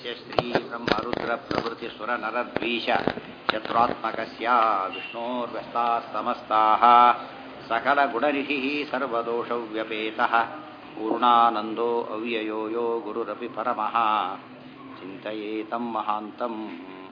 श्रीब्रह्मरुद्रप्रभृतिसुरनरद्वीष शत्रुत्मकस्य विष्णोर्व्यस्तास्तमस्ताः सकलगुणनिधिः सर्वदोषव्यपेतः पूर्णानन्दो अव्ययो यो गुरुरपि परमः चिन्तयेतं महान्तम्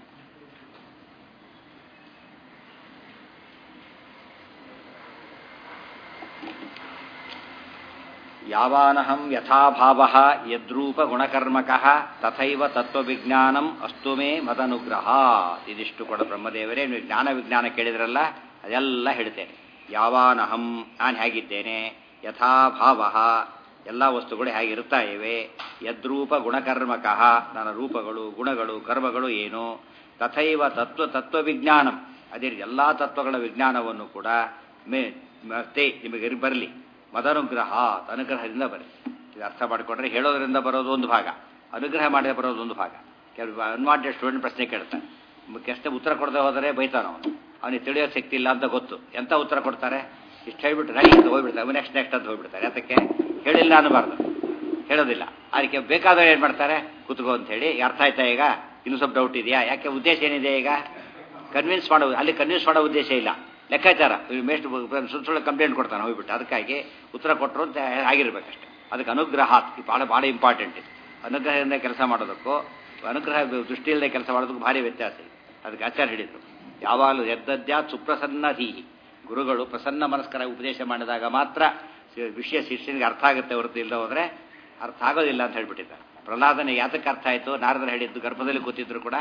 ಯಾವಾನಹಂ ಯಥಾಭಾವಃ ಯದ್ರೂಪಗುಣಕರ್ಮಕಃ ತಥೈವ ತತ್ವವಿಜ್ಞಾನಂ ಅಸ್ತು ಮೇ ಮದನುಗ್ರಹ ಇದಿಷ್ಟು ಕೂಡ ಬ್ರಹ್ಮದೇವರೇ ನೀವು ಜ್ಞಾನ ವಿಜ್ಞಾನ ಕೇಳಿದ್ರಲ್ಲ ಅದೆಲ್ಲ ಹೇಳ್ತೇನೆ ಯಾವಾನಹಂ ನಾನು ಹೇಗಿದ್ದೇನೆ ಯಥಾಭಾವ ಎಲ್ಲ ವಸ್ತುಗಳು ಹೇಗಿರ್ತಾ ಇವೆ ಯದ್ರೂಪ ಗುಣಕರ್ಮಕಃ ನನ್ನ ರೂಪಗಳು ಗುಣಗಳು ಕರ್ಮಗಳು ಏನು ತಥೈವ ತತ್ವ ತತ್ವವಿಜ್ಞಾನಂ ಅದೇ ಎಲ್ಲ ತತ್ವಗಳ ವಿಜ್ಞಾನವನ್ನು ಕೂಡ ಮೇ ಮತ್ತೆ ನಿಮಗೆ ಬರಲಿ ಮದನುಗ್ರಹ ಅನುಗ್ರಹದಿಂದ ಬರಲಿ ಇದು ಅರ್ಥ ಮಾಡಿಕೊಂಡ್ರೆ ಹೇಳೋದ್ರಿಂದ ಬರೋದು ಒಂದು ಭಾಗ ಅನುಗ್ರಹ ಮಾಡದೆ ಬರೋದು ಒಂದು ಭಾಗ ಕೆಲವು ಅನ್ವಾಂಟೆಡ್ ಸ್ಟೂಡೆಂಟ್ ಪ್ರಶ್ನೆ ಕೇಳ್ತಾರೆ ಎಷ್ಟು ಉತ್ತರ ಕೊಡದೆ ಹೋದರೆ ಬೈತಾನ ಅವನು ಅವನಿಗೆ ತಿಳಿಯೋ ಶಕ್ತಿ ಇಲ್ಲ ಅಂತ ಗೊತ್ತು ಎಂತ ಉತ್ತರ ಕೊಡ್ತಾರೆ ಇಷ್ಟು ಹೇಳ್ಬಿಟ್ಟು ರೆಡಿ ಅಂತ ಹೋಗ್ಬಿಡ್ತಾರೆ ನೆಕ್ಸ್ಟ್ ನೆಕ್ಸ್ಟ್ ಅಂತ ಹೋಗ್ಬಿಡ್ತಾರೆ ಅದಕ್ಕೆ ಹೇಳಿಲ್ಲ ಅನ್ನಬಾರ್ದು ಹೇಳೋದಿಲ್ಲ ಅದಕ್ಕೆ ಬೇಕಾದವ್ರು ಏನು ಮಾಡ್ತಾರೆ ಕುತ್ಕೋ ಅಂತ ಹೇಳಿ ಅರ್ಥ ಆಯ್ತಾ ಈಗ ಇನ್ನೂ ಸ್ವಲ್ಪ ಡೌಟ್ ಇದೆಯಾ ಯಾಕೆ ಉದ್ದೇಶ ಏನಿದೆ ಈಗ ಕನ್ವಿನ್ಸ್ ಮಾಡೋ ಅಲ್ಲಿ ಕನ್ವಿನ್ಸ್ ಮಾಡೋ ಉದ್ದೇಶ ಇಲ್ಲ ಲೆಕ್ಕಾಚಾರ ಮೇಸ್ಟ್ ಸುಳ್ಳು ಸುಳ್ಳು ಕಂಪ್ಲೇಂಟ್ ಕೊಡ್ತಾನೆ ಹೋಗ್ಬಿಟ್ಟು ಅದಕ್ಕಾಗಿ ಉತ್ತರ ಕೊಟ್ಟರು ಅಂತ ಆಗಿರ್ಬೇಕಷ್ಟೆ ಅದಕ್ಕೆ ಅನುಗ್ರಹ ಭಾಳ ಭಾಳ ಇಂಪಾರ್ಟೆಂಟ್ ಇದೆ ಅನುಗ್ರಹದಿಂದ ಕೆಲಸ ಮಾಡೋದಕ್ಕೂ ಅನುಗ್ರಹ ದೃಷ್ಟಿ ಇಲ್ಲದೆ ಕೆಲಸ ಮಾಡೋದಕ್ಕೂ ಭಾರಿ ವ್ಯತ್ಯಾಸ ಇದೆ ಅದಕ್ಕೆ ಆಚಾರ ಹೇಳಿದರು ಯಾವಾಗಲೂ ಎದ್ದದ್ಯಾ ಸುಪ್ರಸನ್ನಧೀಹಿ ಗುರುಗಳು ಪ್ರಸನ್ನ ಮನಸ್ಕರ ಉಪದೇಶ ಮಾಡಿದಾಗ ಮಾತ್ರ ವಿಷಯ ಶಿಷ್ಯನಿಗೆ ಅರ್ಥ ಆಗುತ್ತೆ ಹೊರತು ಇಲ್ಲ ಹೋದರೆ ಅರ್ಥ ಆಗೋದಿಲ್ಲ ಅಂತ ಹೇಳ್ಬಿಟ್ಟಿದ್ದಾರೆ ಪ್ರಹ್ಲಾದನೆ ಯಾತಕ್ಕೆ ಅರ್ಥ ಆಯಿತು ನಾರದರು ಹೇಳಿದ್ದು ಗರ್ಭದಲ್ಲಿ ಕೂತಿದ್ರು ಕೂಡ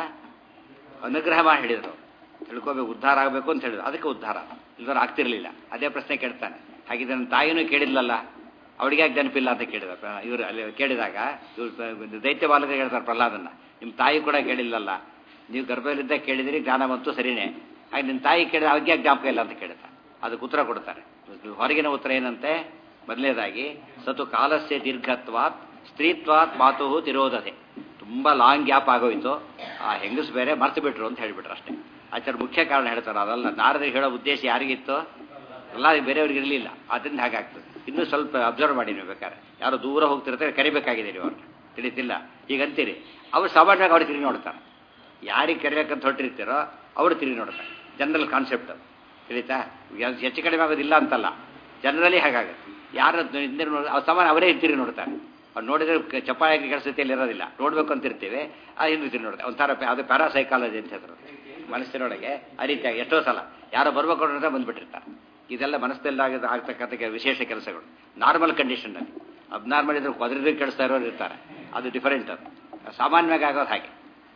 ಅನುಗ್ರಹ ಮಾಡಿ ಹೇಳಿದರು ತಿಳ್ಕೋಬೇಕು ಉದ್ಧಾರ ಆಗಬೇಕು ಅಂತ ಹೇಳಿದ್ರು ಅದಕ್ಕೆ ಉದ್ಧಾರ ಇಲ್ದವ್ರು ಆಗ್ತಿರ್ಲಿಲ್ಲ ಅದೇ ಪ್ರಶ್ನೆ ಕೇಳ್ತಾನೆ ಹಾಗಿದ್ರೆ ನನ್ನ ತಾಯಿನೂ ಕೇಳಿದ್ಲಲ್ಲ ಅವಳಿಗೆ ಯಾಕೆ ನೆನಪಿಲ್ಲ ಅಂತ ಕೇಳಿದ ಇವರು ಅಲ್ಲಿ ಕೇಳಿದಾಗ ಇವರು ದೈತ್ಯ ಬಾಲಕರಿಗೆ ಹೇಳ್ತಾರೆ ಪ್ರಹ್ಲಾದನ್ನ ನಿಮ್ಮ ತಾಯಿ ಕೂಡ ಕೇಳಿಲ್ಲಲ್ಲ ನೀವು ಗರ್ಭದಲ್ಲಿದ್ದ ಕೇಳಿದಿರಿ ಜ್ಞಾನ ಬಂತು ಸರಿನೇ ಹಾಗೆ ನಿಮ್ಮ ತಾಯಿ ಕೇಳಿದ ಅವ್ರಿಗೆ ಯಾಕೆ ಜ್ಞಾಪಕ ಇಲ್ಲ ಅಂತ ಕೇಳ್ತಾರೆ ಅದಕ್ಕೆ ಉತ್ತರ ಕೊಡ್ತಾರೆ ಹೊರಗಿನ ಉತ್ತರ ಏನಂತೆ ಮೊದಲನೇದಾಗಿ ಸತು ಕಾಲಸ್ಯ ದೀರ್ಘತ್ವಾತ್ ಸ್ತ್ರೀತ್ವಾತ್ ಮಾತು ತಿರೋದದೆ ತುಂಬ ಲಾಂಗ್ ಗ್ಯಾಪ್ ಆಗೋಯ್ತು ಆ ಹೆಂಗಸ್ ಬೇರೆ ಮರ್ತು ಬಿಟ್ರು ಅಂತ ಹೇಳಿಬಿಟ್ರು ಅಷ್ಟೇ ಆಚಾರ ಮುಖ್ಯ ಕಾರಣ ಹೇಳ್ತಾರೆ ಅದಲ್ಲ ನಾರದಿಗೆ ಹೇಳೋ ಉದ್ದೇಶ ಯಾರಿಗಿತ್ತು ಎಲ್ಲ ಬೇರೆಯವ್ರಿಗೆ ಇರಲಿಲ್ಲ ಅದರಿಂದ ಹಾಗಾಗ್ತದೆ ಇನ್ನೂ ಸ್ವಲ್ಪ ಅಬ್ಸರ್ವ್ ಮಾಡಿ ನೀವು ಬೇಕಾದ್ರೆ ಯಾರು ದೂರ ಹೋಗ್ತಿರ್ತಾರೆ ಕರಿಬೇಕಾಗಿದೆ ನೀವು ಅವ್ರನ್ನ ತಿಳಿತಿಲ್ಲ ಈಗ ಅಂತೀರಿ ಅವ್ರು ಸಾಮಾನ್ಯವಾಗಿ ಅವ್ರು ತಿರುಗಿ ನೋಡ್ತಾರೆ ಯಾರಿಗೆ ಕರಿಬೇಕಂತ ಹೊರಟಿರ್ತೀರೋ ಅವರು ತಿರುಗಿ ನೋಡ್ತಾರೆ ಜನರಲ್ ಕಾನ್ಸೆಪ್ಟ್ ಅದು ತಿಳಿತಾ ಹೆಚ್ಚು ಕಡಿಮೆ ಆಗೋದಿಲ್ಲ ಅಂತಲ್ಲ ಜನರಲಿ ಹಾಗಾಗುತ್ತೆ ಯಾರು ಹಿಂದೆ ಅವ್ರ ಸಾಮಾನ್ಯ ಅವರೇ ತಿರುಗಿ ನೋಡ್ತಾರೆ ಅವ್ರು ನೋಡಿದ್ರೆ ಚಪ್ಪಾಳಿ ಕೆಲಸತೆಯಲ್ಲಿ ಇರೋದಿಲ್ಲ ನೋಡ್ಬೇಕು ಅಂತ ಇರ್ತೀವಿ ಆ ಹಿಂದೆ ತಿರುಗಿ ನೋಡ್ತಾರೆ ಒಂಥರ ಅದು ಪ್ಯಾರಾಸೈಕಾಲಜಿ ಅಂತ ಹೇಳಿದ್ರು ಮನಸ್ಸಿನೊಳಗೆ ಆ ರೀತಿಯಾಗಿ ಎಷ್ಟೋ ಸಲ ಯಾರೋ ಬರ್ಬೇಕು ಅಂತ ಬಂದ್ಬಿಟ್ಟಿರ್ತಾರೆ ಇದೆಲ್ಲ ಮನಸ್ಸಲ್ಲಿ ಆಗ ಆಗ್ತಕ್ಕಂಥ ವಿಶೇಷ ಕೆಲಸಗಳು ನಾರ್ಮಲ್ ಕಂಡೀಷನ್ನಲ್ಲಿ ಅಬ್ನಾರ್ಮಲ್ ಇದ್ರೆ ಕೊದ್ರಿಗೆ ಕೆಡಿಸ್ತಾ ಇರೋರು ಇರ್ತಾರೆ ಅದು ಡಿಫರೆಂಟ್ ಅದು ಸಾಮಾನ್ಯವಾಗಿ ಆಗೋದು ಹಾಗೆ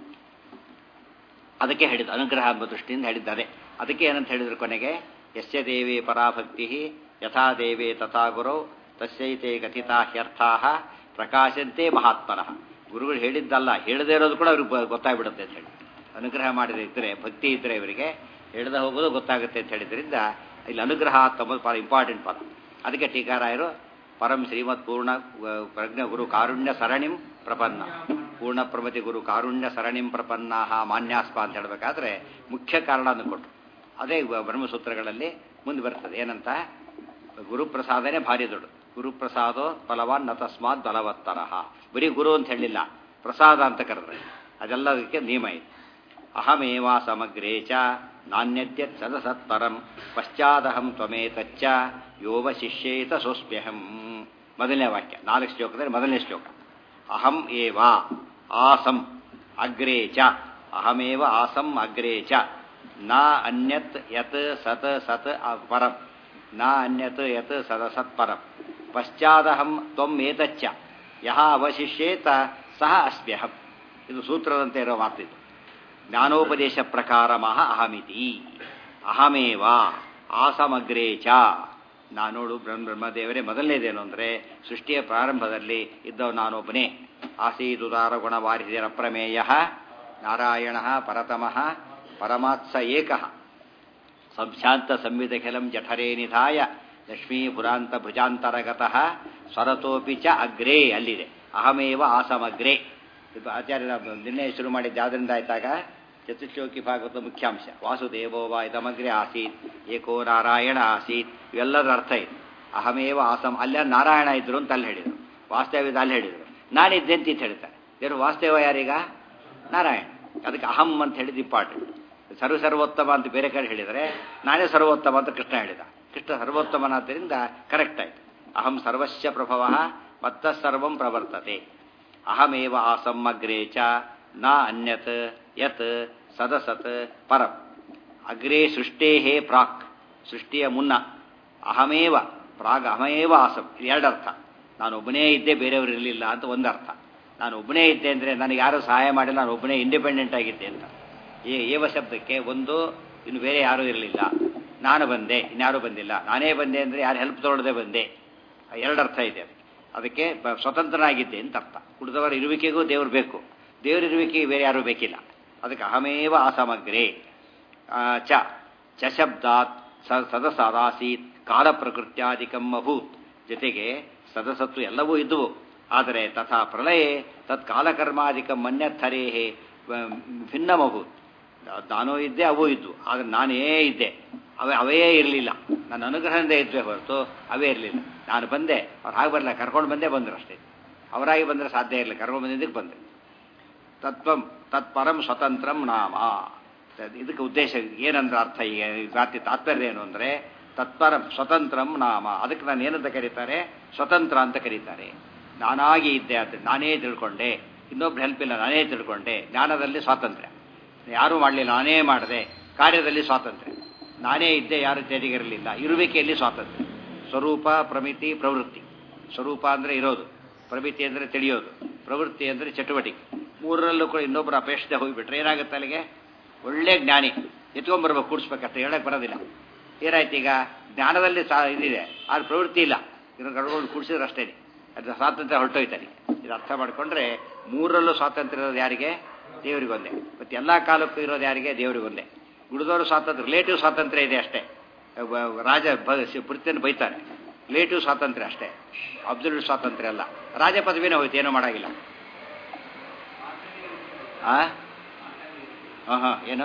ಅದಕ್ಕೆ ಹೇಳಿದ್ದು ಅನುಗ್ರಹ ಎಂಬ ದೃಷ್ಟಿಯಿಂದ ಹೇಳಿದ್ದಾರೆ ಅದಕ್ಕೆ ಏನಂತ ಹೇಳಿದ್ರು ಕೊನೆಗೆ ಯಸ್ಯ ದೇವಿ ಪರಾಭಕ್ತಿ ಯಥಾ ದೇವೇ ತಥಾ ಗುರು ತಸ್ಯೈತೆ ಕಥಿತಾ ಹ್ಯರ್ಥಾ ಪ್ರಕಾಶಂತೆ ಮಹಾತ್ಮನಃ ಗುರುಗಳು ಹೇಳಿದ್ದಲ್ಲ ಹೇಳದೇ ಇರೋದು ಕೂಡ ಅವ್ರಿಗೆ ಗೊತ್ತಾಗ್ಬಿಡುತ್ತೆ ಅಂತ ಹೇಳಿ ಅನುಗ್ರಹ ಮಾಡಿದ್ರೆ ಇದ್ದರೆ ಭಕ್ತಿ ಇದ್ದರೆ ಇವರಿಗೆ ಹೇಳ್ದೆ ಹೋಗೋದು ಗೊತ್ತಾಗುತ್ತೆ ಅಂತ ಹೇಳಿದ್ರಿಂದ ಇಲ್ಲಿ ಅನುಗ್ರಹ ತಮ್ಮ ಭಾಳ ಇಂಪಾರ್ಟೆಂಟ್ ಪದ ಅದಕ್ಕೆ ಟೀಕಾರಾಯರು ಪರಂ ಶ್ರೀಮತ್ ಪೂರ್ಣ ಪ್ರಜ್ಞ ಗುರು ಕಾರುಣ್ಯ ಸರಣಿಂ ಪ್ರಪನ್ನ ಪೂರ್ಣ ಪ್ರಮತಿ ಗುರು ಕಾರುಣ್ಯ ಸರಣಿಂ ಪ್ರಪನ್ನ ಮಾನ್ಯಾಸ್ಪ ಅಂತ ಹೇಳಬೇಕಾದ್ರೆ ಮುಖ್ಯ ಕಾರಣ ಕೊಟ್ಟರು ಅದೇ ಬ್ರಹ್ಮಸೂತ್ರಗಳಲ್ಲಿ ಮುಂದೆ ಬರ್ತದೆ ಏನಂತ ಗುರುಪ್ರಸಾದನೇ ಭಾರಿ ದೊಡ್ಡ ಗುರುಪ್ರಸಾದೋ ಫಲವಾನ್ ನ ತಸ್ಮಾತ್ ಬಲವತ್ತರಹ ಬರೀ ಗುರು ಅಂತ ಹೇಳಿಲ್ಲ ಪ್ರಸಾದ ಅಂತ ಕರೆದ್ರೆ ಅದೆಲ್ಲದಕ್ಕೆ ನಿಯಮ ಇದೆ ಅಹಮೇವ ಸಮಗ್ರೇ ಚ ನಾಣ್ಯದ್ಯ ಸದಸತ್ಪರಂ ಪಶ್ಚಾದಹಂ ತ್ವಮೇತಚ್ಚ ಯೋವ ಶಿಷ್ಯೇತ ಸೋಸ್ಮ್ಯಹಂ ಮೊದಲನೇ ವಾಕ್ಯ ನಾಲ್ಕು ಶ್ಲೋಕದಲ್ಲಿ ಮೊದಲನೇ ಶ್ಲೋಕ ಅಹಂ ಏವ ಆಸಂ ಅಗ್ರೇ ಚ ಅಹಮೇವ ಆಸಂ ಅಗ್ರೇ ಚ ನ ಅನ್ಯತ್ ಯತ್ ಸತ್ ಸತ್ ಪರಂ ನ ಅನ್ಯತ್ ಯತ್ ಸದ ಸತ್ಪರಂ ಪಶ್ಚಾದಹಂ ತ್ವಂ ಏತಚ್ಚ ಯಹ ಅವಶಿಷ್ಯೇತ ಸಹ ಅಸ್ಮ್ಯಹಂ ಇದು ಸೂತ್ರದಂತೆ ಇರೋ ಮಾತಿದು ಜ್ಞಾನೋಪದೇಶ ಪ್ರಕಾರ ಮಹ ಅಹಮಿತಿ ಅಹಮೇವ ಆಸಮಗ್ರೇ ಚ ನಾನೋಡು ಬ್ರಹ್ಮ ಬ್ರಹ್ಮದೇವರೇ ಮೊದಲನೇದೇನು ಅಂದರೆ ಸೃಷ್ಟಿಯ ಪ್ರಾರಂಭದಲ್ಲಿ ಇದ್ದವ ನಾನೊಬ್ಬನೇ ಆಸೀದುದಾರ ಗುಣವಾರಿಸಿರ ಪ್ರಮೇಯ ನಾರಾಯಣ ಪರತಮಃ ಪರಮಾತ್ಸ ಏಕ ಸಂಶಾಂತ ಸಂವಿಧಖಿಲಂ ಜಠರೇ ನಿಧಾಯ ಲಕ್ಷ್ಮೀಪುರಾಂತ ಭುಜಾಂತರಗತಃ ಸ್ವರತೋಪಿ ಚ ಅಗ್ರೇ ಅಲ್ಲಿದೆ ಅಹಮೇವ ಆಸಮಗ್ರೇ ಇದು ಆಚಾರ್ಯರ ನಿನ್ನೆ ಶುರು ಮಾಡಿದ್ದು ಯಾವುದರಿಂದ ಆಯ್ತಾಗ ಚತುಶ್ಲೋಕಿ ಭಾಗವತ ಮುಖ್ಯಾಂಶ ವಾಸುದೇವೋ ವಾ ಇದಮಗ್ರೆ ಆಸೀತ್ ಏಕೋ ನಾರಾಯಣ ಆಸೀತ್ ಇವೆಲ್ಲದರ ಅರ್ಥ ಇದೆ ಅಹಮೇವ ಆಸಂ ಅಲ್ಲ ನಾರಾಯಣ ಇದ್ರು ಅಂತ ಅಲ್ಲಿ ಹೇಳಿದರು ವಾಸ್ತವ್ಯದ ಅಲ್ಲಿ ಹೇಳಿದರು ನಾನಿದ್ದೆ ಅಂತ ಹೇಳ್ತಾರೆ ಏನು ವಾಸ್ತವ ಯಾರೀಗ ನಾರಾಯಣ ಅದಕ್ಕೆ ಅಹಂ ಅಂತ ಹೇಳಿದ ಇಂಪಾರ್ಟೆಂಟ್ ಸರ್ವ ಸರ್ವೋತ್ತಮ ಅಂತ ಬೇರೆ ಕಡೆ ಹೇಳಿದರೆ ನಾನೇ ಸರ್ವೋತ್ತಮ ಅಂತ ಕೃಷ್ಣ ಹೇಳಿದ ಕೃಷ್ಣ ಸರ್ವೋತ್ತಮನಾದ್ದರಿಂದ ಕರೆಕ್ಟ್ ಆಯ್ತು ಅಹಂ ಸರ್ವಸ್ಯ ಪ್ರಭವ ಮತ್ತ ಸರ್ವಂ ಪ್ರವರ್ತತೆ ಅಹಮೇವ ಆಸಮ್ಮಗ್ರೇ ಚ ನ ಅನ್ಯತ್ ಯತ್ ಸದಸತ್ ಪರಂ ಅಗ್ರೇ ಸೃಷ್ಟೇ ಪ್ರಾಕ್ ಸೃಷ್ಟಿಯ ಮುನ್ನ ಅಹಮೇವ ಪ್ರಾಗ್ ಅಹಮೇವ ಆಸಂ ಇದು ಎರಡರ್ಥ ನಾನು ಒಬ್ಬನೇ ಇದ್ದೆ ಬೇರೆಯವರು ಇರಲಿಲ್ಲ ಅಂತ ಒಂದರ್ಥ ನಾನು ಒಬ್ಬನೇ ಇದ್ದೆ ಅಂದರೆ ನನಗೆ ಯಾರೂ ಸಹಾಯ ಮಾಡಿಲ್ಲ ನಾನು ಒಬ್ಬನೇ ಇಂಡಿಪೆಂಡೆಂಟ್ ಆಗಿದ್ದೆ ಅಂತ ಏ ಏವ ಶಬ್ದಕ್ಕೆ ಒಂದು ಇನ್ನು ಬೇರೆ ಯಾರೂ ಇರಲಿಲ್ಲ ನಾನು ಬಂದೆ ಇನ್ಯಾರೂ ಬಂದಿಲ್ಲ ನಾನೇ ಬಂದೆ ಅಂದರೆ ಯಾರು ಹೆಲ್ಪ್ ತೊಗೊಳ್ಳದೆ ಬಂದೆ ಎರಡರ್ಥ ಇದೆ ಅದಕ್ಕೆ ಅದಕ್ಕೆ ಬ- ಸ್ವತಂತ್ರನಾಗಿದ್ದೆ ಅಂತ ಅರ್ಥ ಉಳಿದವರ ಇರುವಿಕೆಗೂ ದೇವರು ಬೇಕು ದೇವರ ಇರುವಿಕೆಗೆ ಬೇರೆ ಯಾರೂ ಬೇಕಿಲ್ಲ ಅದಕ್ಕೆ ಅಹಮೇವ ಆಸಮಗ್ರೇ ಆ, ಚ ಚ ಶಬ್ದಾತ್ ಸ ಸದಸಾದಾಸೀತ್ ಕಾಲ ಪ್ರಕೃತ್ಯಾದಿಕಂ ಅಭೂತ್ ಜೊತೆಗೆ ಸದಸತ್ತು ಎಲ್ಲವೂ ಇದ್ದುವು ಆದರೆ ತಥಾ ಪ್ರಳಯೇ ತತ್ ಕಾಲಕರ್ಮಾದಿಕಂ ಮನ್ಯಥರೇ ಭಿನ್ನಮಭೂತ್ ನಾನೂ ಇದ್ದೆ ಅವೂ ಇದ್ವು ಆದರೆ ನಾನೇ ಇದ್ದೆ ಅವೇ ಅವೇ ಇರಲಿಲ್ಲ ನನ್ನ ಅನುಗ್ರಹದಿಂದ ಇದ್ವೆ ಹೊರತು ಅವೇ ಇರಲಿಲ್ಲ ನಾನು ಬಂದೆ ಅವ್ರು ಹಾಗೆ ಬರಲ್ಲ ಕರ್ಕೊಂಡು ಬಂದೇ ಬಂದರು ಅಷ್ಟೇ ಅವರಾಗಿ ಬಂದರೆ ಸಾಧ್ಯ ಇರಲಿಲ್ಲ ಕರ್ಕೊಂಡು ಬಂದಿದ್ದಕ್ಕೆ ಬಂದೆ ತತ್ವಂ ತತ್ಪರಂ ಸ್ವತಂತ್ರಂ ನಾಮ ತ- ಇದಕ್ಕೆ ಉದ್ದೇಶ ಏನಂದ್ರೆ ಅರ್ಥ ಈಗ ಈ ಮಾತಿ ತಾತ್ಪರ್ಯ ಏನು ಅಂದರೆ ತತ್ಪರಂ ಸ್ವತಂತ್ರಂ ನಾಮ ಅದಕ್ಕೆ ನಾನು ಏನಂತ ಕರೀತಾರೆ ಸ್ವತಂತ್ರ ಅಂತ ಕರೀತಾರೆ ನಾನಾಗಿ ಇದ್ದೆ ಅಂತ ನಾನೇ ತಿಳ್ಕೊಂಡೆ ಇನ್ನೊಬ್ರು ಹೆಲ್ಪ್ ಇಲ್ಲ ನಾನೇ ತಿಳ್ಕೊಂಡೆ ಜ್ಞಾನದಲ್ಲಿ ಸ್ವಾತಂತ್ರ್ಯ ಯಾರೂ ಮಾಡಲಿಲ್ಲ ನಾನೇ ಮಾಡಿದೆ ಕಾರ್ಯದಲ್ಲಿ ಸ್ವಾತಂತ್ರ್ಯ ನಾನೇ ಇದ್ದೆ ಯಾರು ಜೊತೆಗಿರಲಿಲ್ಲ ಇರುವಿಕೆಯಲ್ಲಿ ಸ್ವಾತಂತ್ರ್ಯ ಸ್ವರೂಪ ಪ್ರಮಿತಿ ಪ್ರವೃತ್ತಿ ಸ್ವರೂಪ ಅಂದರೆ ಇರೋದು ಪ್ರಮಿತಿ ಅಂದರೆ ತಿಳಿಯೋದು ಪ್ರವೃತ್ತಿ ಅಂದರೆ ಚಟುವಟಿಕೆ ಮೂರರಲ್ಲೂ ಕೂಡ ಇನ್ನೊಬ್ಬರ ಅಪೇಕ್ಷೆ ಹೋಗಿಬಿಟ್ರೆ ಏನಾಗುತ್ತೆ ಅಲ್ಲಿಗೆ ಒಳ್ಳೆ ಜ್ಞಾನಿ ಎತ್ಕೊಂಡ್ಬರ್ಬೇಕು ಕೂಡಿಸ್ಬೇಕಂತ ಹೇಳಕ್ಕೆ ಬರೋದಿಲ್ಲ ಏನಾಯ್ತು ಈಗ ಜ್ಞಾನದಲ್ಲಿ ಸಾ ಇದಿದೆ ಆದ್ರೆ ಪ್ರವೃತ್ತಿ ಇಲ್ಲ ಇದನ್ನು ಕರ್ಕೊಂಡು ಕೂಡಿಸಿದ್ರೆ ಅಷ್ಟೇ ಅದು ಸ್ವಾತಂತ್ರ್ಯ ಹೊರಟೋಯ್ತಾನೆ ಇದು ಅರ್ಥ ಮಾಡಿಕೊಂಡ್ರೆ ಮೂರರಲ್ಲೂ ಸ್ವಾತಂತ್ರ್ಯ ಇರೋದು ಯಾರಿಗೆ ದೇವರಿಗೊಂದೇ ಮತ್ತು ಎಲ್ಲ ಕಾಲಕ್ಕೂ ಇರೋದು ಯಾರಿಗೆ ದೇವರಿಗೊಂದೇ ಉಳಿದವರು ಸ್ವಾತಂತ್ರ್ಯ ರಿಲೇಟಿವ್ ಸ್ವಾತಂತ್ರ್ಯ ಇದೆ ಅಷ್ಟೇ ಒಬ್ಬ ರಾಜ ಬ ಪೃಥ್ವಿಯನ್ನು ಬೈತಾನೆ ರಿಲೇಟಿವ್ ಸ್ವಾತಂತ್ರ್ಯ ಅಷ್ಟೇ ಅಬ್ಸಲ್ಯೂಟ್ ಸ್ವಾತಂತ್ರ್ಯ ಅಲ್ಲ ರಾಜ ಪದವಿನೇ ಹೋಯ್ತು ಏನೂ ಮಾಡೋಂಗಿಲ್ಲ ಆ ಹಾಂ ಹಾಂ ಏನು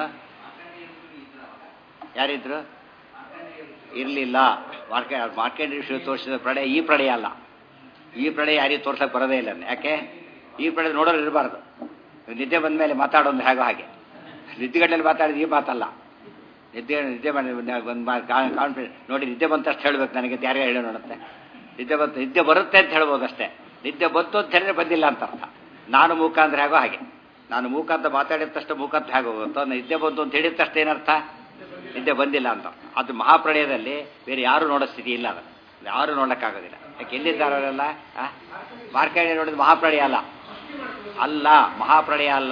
ಯಾರಿದ್ರು ಇರಲಿಲ್ಲ ಮಾರ್ಕೆ ಮಾರ್ಕೆಂಡ್ ವಿಷಯ ತೋರಿಸಿದ ಪ್ರಳಯ ಈ ಪ್ರಳಯ ಅಲ್ಲ ಈ ಪ್ರಳಯ ಯಾರಿಗೂ ತೋರ್ಸಕ್ಕೆ ಬರೋದೇ ಇಲ್ಲ ಯಾಕೆ ಈ ಪ್ರಳಯ ನೋಡೋರು ಇರಬಾರ್ದು ನಿದ್ದೆ ಬಂದ ಮೇಲೆ ಮಾತಾಡೋದು ಹೇಗೋ ಹಾಗೆ ನಿದ್ದೆಗಟ್ಟಲ್ಲಿ ಮಾತಾಡಿದ ಈ ಮಾತಲ್ಲ ನಿದ್ದೆ ನಿದ್ದೆ ಮಾಡಿ ಒಂದು ಕಾನ್ಫಿಡೆನ್ಸ್ ನೋಡಿ ನಿದ್ದೆ ಬಂತಷ್ಟು ಹೇಳ್ಬೇಕು ನನಗೆ ಅಂತ ಯಾರೇ ಹೇಳೋ ನೋಡುತ್ತೆ ನಿದ್ದೆ ಬಂತು ನಿದ್ದೆ ಬರುತ್ತೆ ಅಂತ ಹೇಳ್ಬೋದು ಅಷ್ಟೇ ನಿದ್ದೆ ಬಂತು ಅಂತ ಹೇಳಿದ್ರೆ ಬಂದಿಲ್ಲ ಅಂತ ಅರ್ಥ ನಾನು ಮೂಕ ಅಂದ್ರೆ ಹೇಗೋ ಹಾಗೆ ನಾನು ಮೂಕ ಅಂತ ಮಾತಾಡಿದ ತಕ್ಷಣ ಮೂಕ ಅಂತ ಹೇಗೆ ಹೋಗುತ್ತೋ ನಿದ್ದೆ ಬಂತು ಅಂತ ಹೇಳಿದ ತಕ್ಷಣ ಏನರ್ಥ ನಿದ್ದೆ ಬಂದಿಲ್ಲ ಅಂತ ಅದು ಮಹಾಪ್ರಳಯದಲ್ಲಿ ಬೇರೆ ಯಾರು ನೋಡೋ ಸ್ಥಿತಿ ಇಲ್ಲ ಅದು ಯಾರು ನೋಡೋಕ್ಕಾಗೋದಿಲ್ಲ ಯಾಕೆ ಎಲ್ಲಿದ್ದಾರೆ ಅವರೆಲ್ಲ ಮಾರ್ಕಂಡೆ ನೋಡಿದ ಮಹಾಪ್ರಳಯ ಅಲ್ಲ ಅಲ್ಲ ಮಹಾಪ್ರಳಯ ಅಲ್ಲ